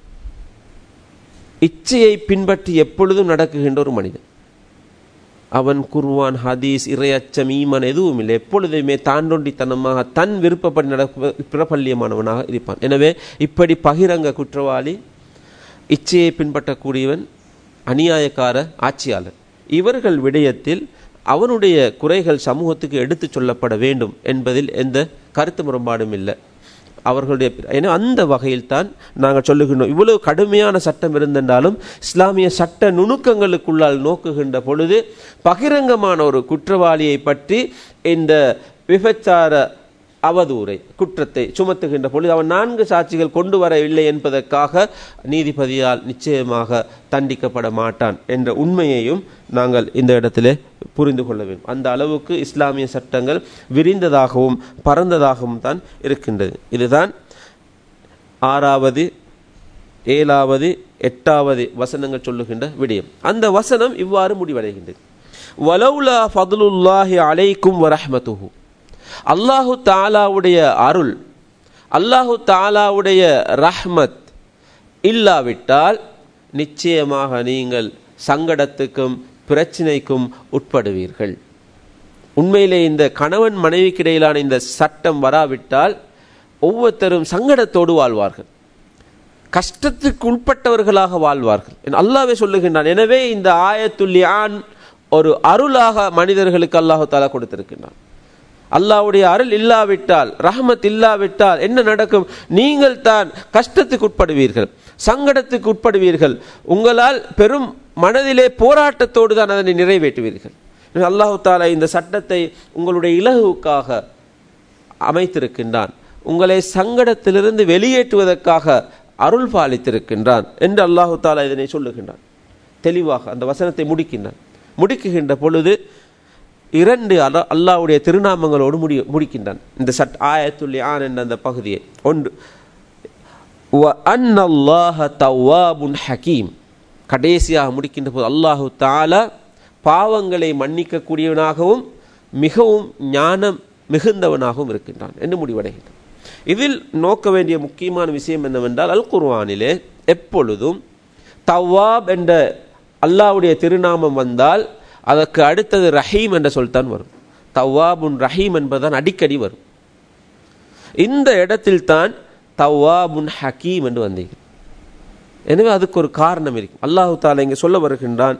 Speaker 1: இச்சையை பின்பற்றி எப்பொழுதும் நடக்குகின்ற ஒரு மனிதன் அவன் குர்வான் ஹதீஸ் இறையச்சம் ஈமான் எதுவும் இல்லை எப்பொழுதுமே தாண்டொண்டித்தனமாக தன் விருப்பப்படி நடப்ப பிரபல்யமானவனாக இருப்பான் எனவே இப்படி பகிரங்க குற்றவாளி இச்சையை பின்பற்றக்கூடியவன் அநியாயக்கார ஆட்சியாளர் இவர்கள் விடயத்தில் அவனுடைய குறைகள் சமூகத்துக்கு எடுத்துச் சொல்லப்பட வேண்டும் என்பதில் எந்த கருத்து முரண்பாடும் இல்லை அவர்களுடைய ஏன்னா அந்த வகையில் தான் நாங்கள் சொல்லுகின்றோம் இவ்வளவு கடுமையான சட்டம் இருந்தென்றாலும் இஸ்லாமிய சட்ட நுணுக்கங்களுக்குள்ளால் நோக்குகின்ற பொழுது பகிரங்கமான ஒரு குற்றவாளியை பற்றி இந்த விபச்சார அவதூறை குற்றத்தை சுமத்துகின்ற பொழுது அவன் நான்கு சாட்சிகள் கொண்டு வரவில்லை என்பதற்காக நீதிபதியால் நிச்சயமாக தண்டிக்கப்பட மாட்டான் என்ற உண்மையையும் நாங்கள் இந்த இடத்திலே புரிந்து கொள்ள வேண்டும் அந்த அளவுக்கு இஸ்லாமிய சட்டங்கள் விரிந்ததாகவும் பரந்ததாகவும் தான் இருக்கின்றது இதுதான் ஆறாவது ஏழாவது எட்டாவது வசனங்கள் சொல்லுகின்ற விடயம் அந்த வசனம் இவ்வாறு முடிவடைகின்றது வலவுலா ஃபதுலுல்லாஹி அலைக்கும் வரஹ்மத்துஹு அல்லாஹு தாலாவுடைய அருள் அல்லாஹு தாலாவுடைய ரஹ்மத் இல்லாவிட்டால் நிச்சயமாக நீங்கள் சங்கடத்துக்கும் பிரச்சினைக்கும் உட்படுவீர்கள் உண்மையிலே இந்த கணவன் மனைவிக்கு இடையிலான இந்த சட்டம் வராவிட்டால் ஒவ்வொருத்தரும் சங்கடத்தோடு வாழ்வார்கள் கஷ்டத்துக்கு உட்பட்டவர்களாக வாழ்வார்கள் அல்லாவே சொல்லுகின்றான் எனவே இந்த ஆயத்துல்லி ஆண் ஒரு அருளாக மனிதர்களுக்கு அல்லாஹு தாலா கொடுத்திருக்கின்றான் அல்லாவுடைய அருள் இல்லாவிட்டால் ரஹமத் இல்லாவிட்டால் என்ன நடக்கும் நீங்கள் தான் கஷ்டத்துக்கு உட்படுவீர்கள் சங்கடத்துக்கு உட்படுவீர்கள் உங்களால் பெரும் மனதிலே போராட்டத்தோடு தான் அதனை நிறைவேற்றுவீர்கள் அல்லாஹு தாலா இந்த சட்டத்தை உங்களுடைய இலகுவுக்காக அமைத்திருக்கின்றான் உங்களை சங்கடத்திலிருந்து வெளியேற்றுவதற்காக அருள் பாலித்திருக்கின்றான் என்று அல்லாஹு தாலா இதனை சொல்லுகின்றான் தெளிவாக அந்த வசனத்தை முடிக்கின்றான் முடிக்குகின்ற பொழுது இரண்டு அல்ல அல்லாஹ்வுடைய திருநாமங்களோடு முடி முடிக்கின்றான் இந்த சட் ஆயத்துல் ஆன் என்ற அந்த பகுதியை ஒன்று வ அன்னல்லாஹ தவ்வாபுன் ஹக்கீம் கடைசியாக முடிக்கின்ற போது அல்லாஹு தாலா பாவங்களை மன்னிக்கக்கூடியவனாகவும் மிகவும் ஞானம் மிகுந்தவனாகவும் இருக்கின்றான் என்று முடிவடைகின்றான் இதில் நோக்க வேண்டிய முக்கியமான விஷயம் என்னவென்றால் அல் குர்ஆனிலே எப்பொழுதும் தவ்வாப் என்ற அல்லாஹ்வுடைய திருநாமம் வந்தால் அதற்கு அடுத்தது ரஹீம் என்ற சொல்தான் வரும் தவ்வாபுன் ரஹீம் என்பதுதான் அடிக்கடி வரும் இந்த இடத்தில் தான் தவ்வாபுன் ஹக்கீம் என்று வந்தீங்க எனவே அதுக்கு ஒரு காரணம் இருக்கும் அல்லாஹு தாலா இங்கே சொல்ல வருகின்றான்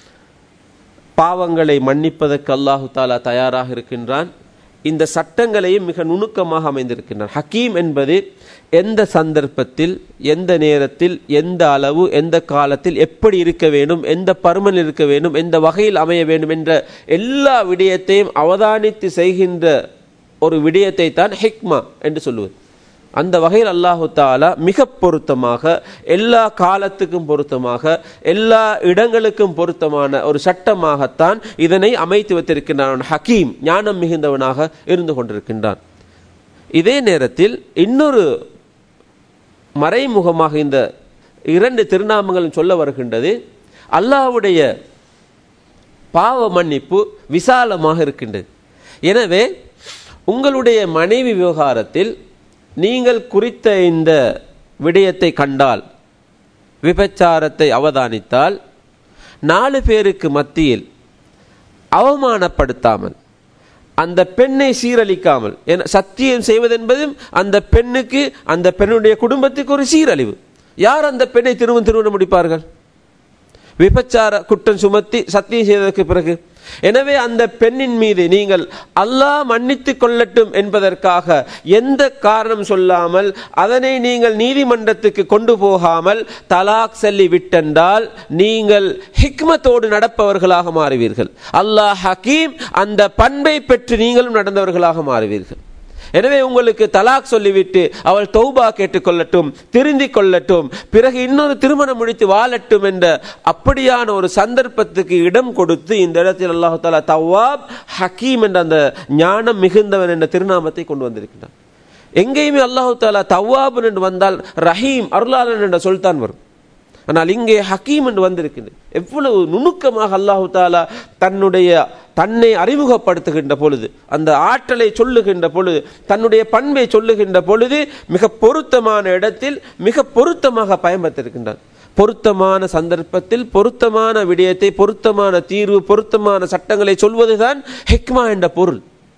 Speaker 1: பாவங்களை மன்னிப்பதற்கு அல்லாஹு தாலா தயாராக இருக்கின்றான் இந்த சட்டங்களையும் மிக நுணுக்கமாக அமைந்திருக்கின்றான் ஹக்கீம் என்பது எந்த சந்தர்ப்பத்தில் எந்த நேரத்தில் எந்த அளவு எந்த காலத்தில் எப்படி இருக்க வேண்டும் எந்த பருமன் இருக்க வேண்டும் எந்த வகையில் அமைய வேண்டும் என்ற எல்லா விடயத்தையும் அவதானித்து செய்கின்ற ஒரு விடயத்தை தான் ஹிக்மா என்று சொல்லுவது அந்த வகையில் அல்லாஹு தாலா மிக பொருத்தமாக எல்லா காலத்துக்கும் பொருத்தமாக எல்லா இடங்களுக்கும் பொருத்தமான ஒரு சட்டமாகத்தான் இதனை அமைத்து வைத்திருக்கின்றான் ஹக்கீம் ஞானம் மிகுந்தவனாக இருந்து கொண்டிருக்கின்றான் இதே நேரத்தில் இன்னொரு மறைமுகமாக இந்த இரண்டு திருநாமங்களும் சொல்ல வருகின்றது அல்லாஹ்வுடைய பாவ மன்னிப்பு விசாலமாக இருக்கின்றது எனவே உங்களுடைய மனைவி விவகாரத்தில் நீங்கள் குறித்த இந்த விடயத்தை கண்டால் விபச்சாரத்தை அவதானித்தால் நாலு பேருக்கு மத்தியில் அவமானப்படுத்தாமல் அந்த பெண்ணை சீரழிக்காமல் என சத்தியம் செய்வதென்பதும் அந்த பெண்ணுக்கு அந்த பெண்ணுடைய குடும்பத்துக்கு ஒரு சீரழிவு யார் அந்த பெண்ணை திருமணம் திருமணம் முடிப்பார்கள் விபச்சார குற்றம் சுமத்தி சத்தியம் செய்ததற்கு பிறகு எனவே அந்த பெண்ணின் மீது நீங்கள் அல்லாஹ் மன்னித்துக் கொள்ளட்டும் என்பதற்காக எந்த காரணம் சொல்லாமல் அதனை நீங்கள் நீதிமன்றத்துக்கு கொண்டு போகாமல் தலாக் சொல்லி விட்டென்றால் நீங்கள் ஹிக்மத்தோடு நடப்பவர்களாக மாறுவீர்கள் அல்லாஹ் ஹக்கீம் அந்த பண்பை பெற்று நீங்களும் நடந்தவர்களாக மாறுவீர்கள் எனவே உங்களுக்கு தலாக் சொல்லிவிட்டு அவள் தௌபா கேட்டுக்கொள்ளட்டும் திருந்திக் கொள்ளட்டும் பிறகு இன்னொரு திருமணம் முடித்து வாழட்டும் என்ற அப்படியான ஒரு சந்தர்ப்பத்துக்கு இடம் கொடுத்து இந்த இடத்தில் அல்லாஹு தாலா தவாப் ஹக்கீம் என்ற அந்த ஞானம் மிகுந்தவன் என்ற திருநாமத்தை கொண்டு வந்திருக்கின்றான் எங்கேயுமே அல்லாஹு தாலா தவாபுன் என்று வந்தால் ரஹீம் அருளாளன் என்ற சொல்தான் வரும் ஆனால் இங்கே ஹக்கீம் என்று வந்திருக்கின்றது எவ்வளவு நுணுக்கமாக அல்லாஹு தாலா தன்னுடைய தன்னை அறிமுகப்படுத்துகின்ற பொழுது அந்த ஆற்றலை சொல்லுகின்ற பொழுது தன்னுடைய பண்பை சொல்லுகின்ற பொழுது மிக பொருத்தமான இடத்தில் மிக பொருத்தமாக பயன்படுத்தியிருக்கின்றான் பொருத்தமான சந்தர்ப்பத்தில் பொருத்தமான விடயத்தை பொருத்தமான தீர்வு பொருத்தமான சட்டங்களை சொல்வதுதான் ஹெக்மா என்ற பொருள்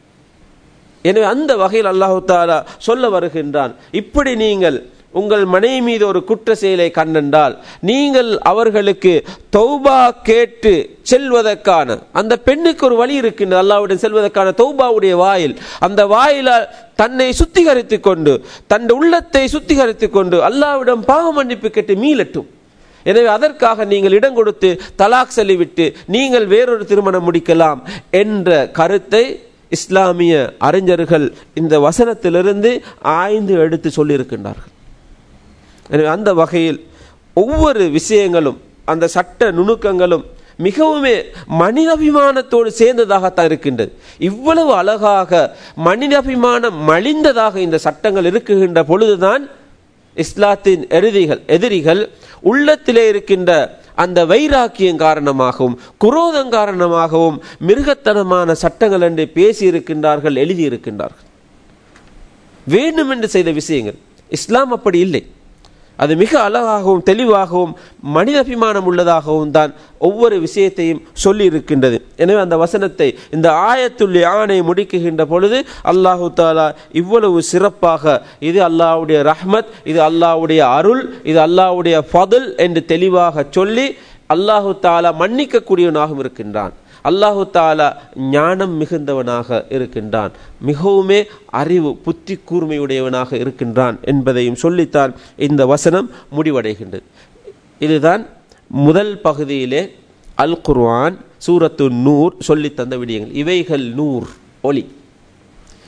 Speaker 1: எனவே அந்த வகையில் அல்லாஹு தாலா சொல்ல வருகின்றான் இப்படி நீங்கள் உங்கள் மனைவி மீது ஒரு குற்ற செயலை கண்டென்றால் நீங்கள் அவர்களுக்கு தௌபா கேட்டு செல்வதற்கான அந்த பெண்ணுக்கு ஒரு வழி இருக்கின்றது அல்லாவுடன் செல்வதற்கான தௌபாவுடைய வாயில் அந்த வாயிலால் தன்னை சுத்திகரித்து கொண்டு தன் உள்ளத்தை சுத்திகரித்து கொண்டு அல்லாவிடம் பாவ மன்னிப்பு கேட்டு மீளட்டும் எனவே அதற்காக நீங்கள் இடம் கொடுத்து தலாக் சொல்லிவிட்டு நீங்கள் வேறொரு திருமணம் முடிக்கலாம் என்ற கருத்தை இஸ்லாமிய அறிஞர்கள் இந்த வசனத்திலிருந்து ஆய்ந்து எடுத்து சொல்லியிருக்கின்றார்கள் எனவே அந்த வகையில் ஒவ்வொரு விஷயங்களும் அந்த சட்ட நுணுக்கங்களும் மிகவுமே மனிதாபிமானத்தோடு சேர்ந்ததாகத்தான் இருக்கின்றது இவ்வளவு அழகாக மனிதாபிமானம் மலிந்ததாக இந்த சட்டங்கள் இருக்குகின்ற பொழுதுதான் இஸ்லாத்தின் எதிரிகள் எதிரிகள் உள்ளத்திலே இருக்கின்ற அந்த வைராக்கியம் காரணமாகவும் குரோதம் காரணமாகவும் மிருகத்தனமான சட்டங்கள் என்று பேசியிருக்கின்றார்கள் எழுதியிருக்கின்றார்கள் வேண்டுமென்று செய்த விஷயங்கள் இஸ்லாம் அப்படி இல்லை அது மிக அழகாகவும் தெளிவாகவும் மனிதாபிமானம் உள்ளதாகவும் தான் ஒவ்வொரு விஷயத்தையும் சொல்லி இருக்கின்றது எனவே அந்த வசனத்தை இந்த ஆயத்துள்ளி ஆணை முடிக்குகின்ற பொழுது அல்லாஹு தாலா இவ்வளவு சிறப்பாக இது அல்லாஹுடைய ரஹ்மத் இது அல்லாஹுடைய அருள் இது அல்லாஹுடைய ஃபதுல் என்று தெளிவாக சொல்லி அல்லாஹு தாலா மன்னிக்கக்கூடியவனாகவும் இருக்கின்றான் அல்லாஹு தாலா ஞானம் மிகுந்தவனாக இருக்கின்றான் மிகவுமே அறிவு புத்தி கூர்மையுடையவனாக இருக்கின்றான் என்பதையும் சொல்லித்தான் இந்த வசனம் முடிவடைகின்றது இதுதான் முதல் பகுதியிலே அல் குர்ஆன் சூரத்து நூர் சொல்லி தந்த விடயங்கள் இவைகள் நூர் ஒளி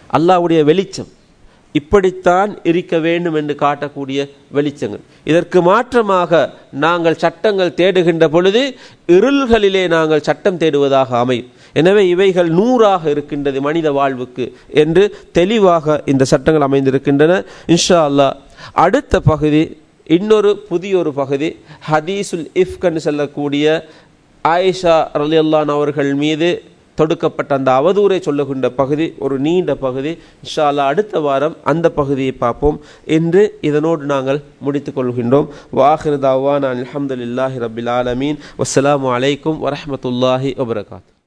Speaker 1: அல்லாஹ்வுடைய வெளிச்சம் இப்படித்தான் இருக்க வேண்டும் என்று காட்டக்கூடிய வெளிச்சங்கள் இதற்கு மாற்றமாக நாங்கள் சட்டங்கள் தேடுகின்ற பொழுது இருள்களிலே நாங்கள் சட்டம் தேடுவதாக அமையும் எனவே இவைகள் நூறாக இருக்கின்றது மனித வாழ்வுக்கு என்று தெளிவாக இந்த சட்டங்கள் அமைந்திருக்கின்றன இன்ஷா அல்லாஹ் அடுத்த பகுதி இன்னொரு புதிய ஒரு பகுதி ஹதீசுல் இஃப்கன்னு சொல்லக்கூடிய ஆயிஷா ரலியல்லான் அவர்கள் மீது தொடுக்கப்பட்ட அந்த அவதூறை சொல்லுகின்ற பகுதி ஒரு நீண்ட பகுதி இன்ஷா அல்லாஹ் அடுத்த வாரம் அந்த பகுதியை பார்ப்போம் என்று இதனோடு நாங்கள் முடித்துக் கொள்கின்றோம் வாஹிர் தாவான் அல்ஹம்துலில்லாஹி ரபில் ஆலமீன் வஸ்ஸலாமு அலைக்கும் வரஹ்மத்துல்லாஹி வபரகாத்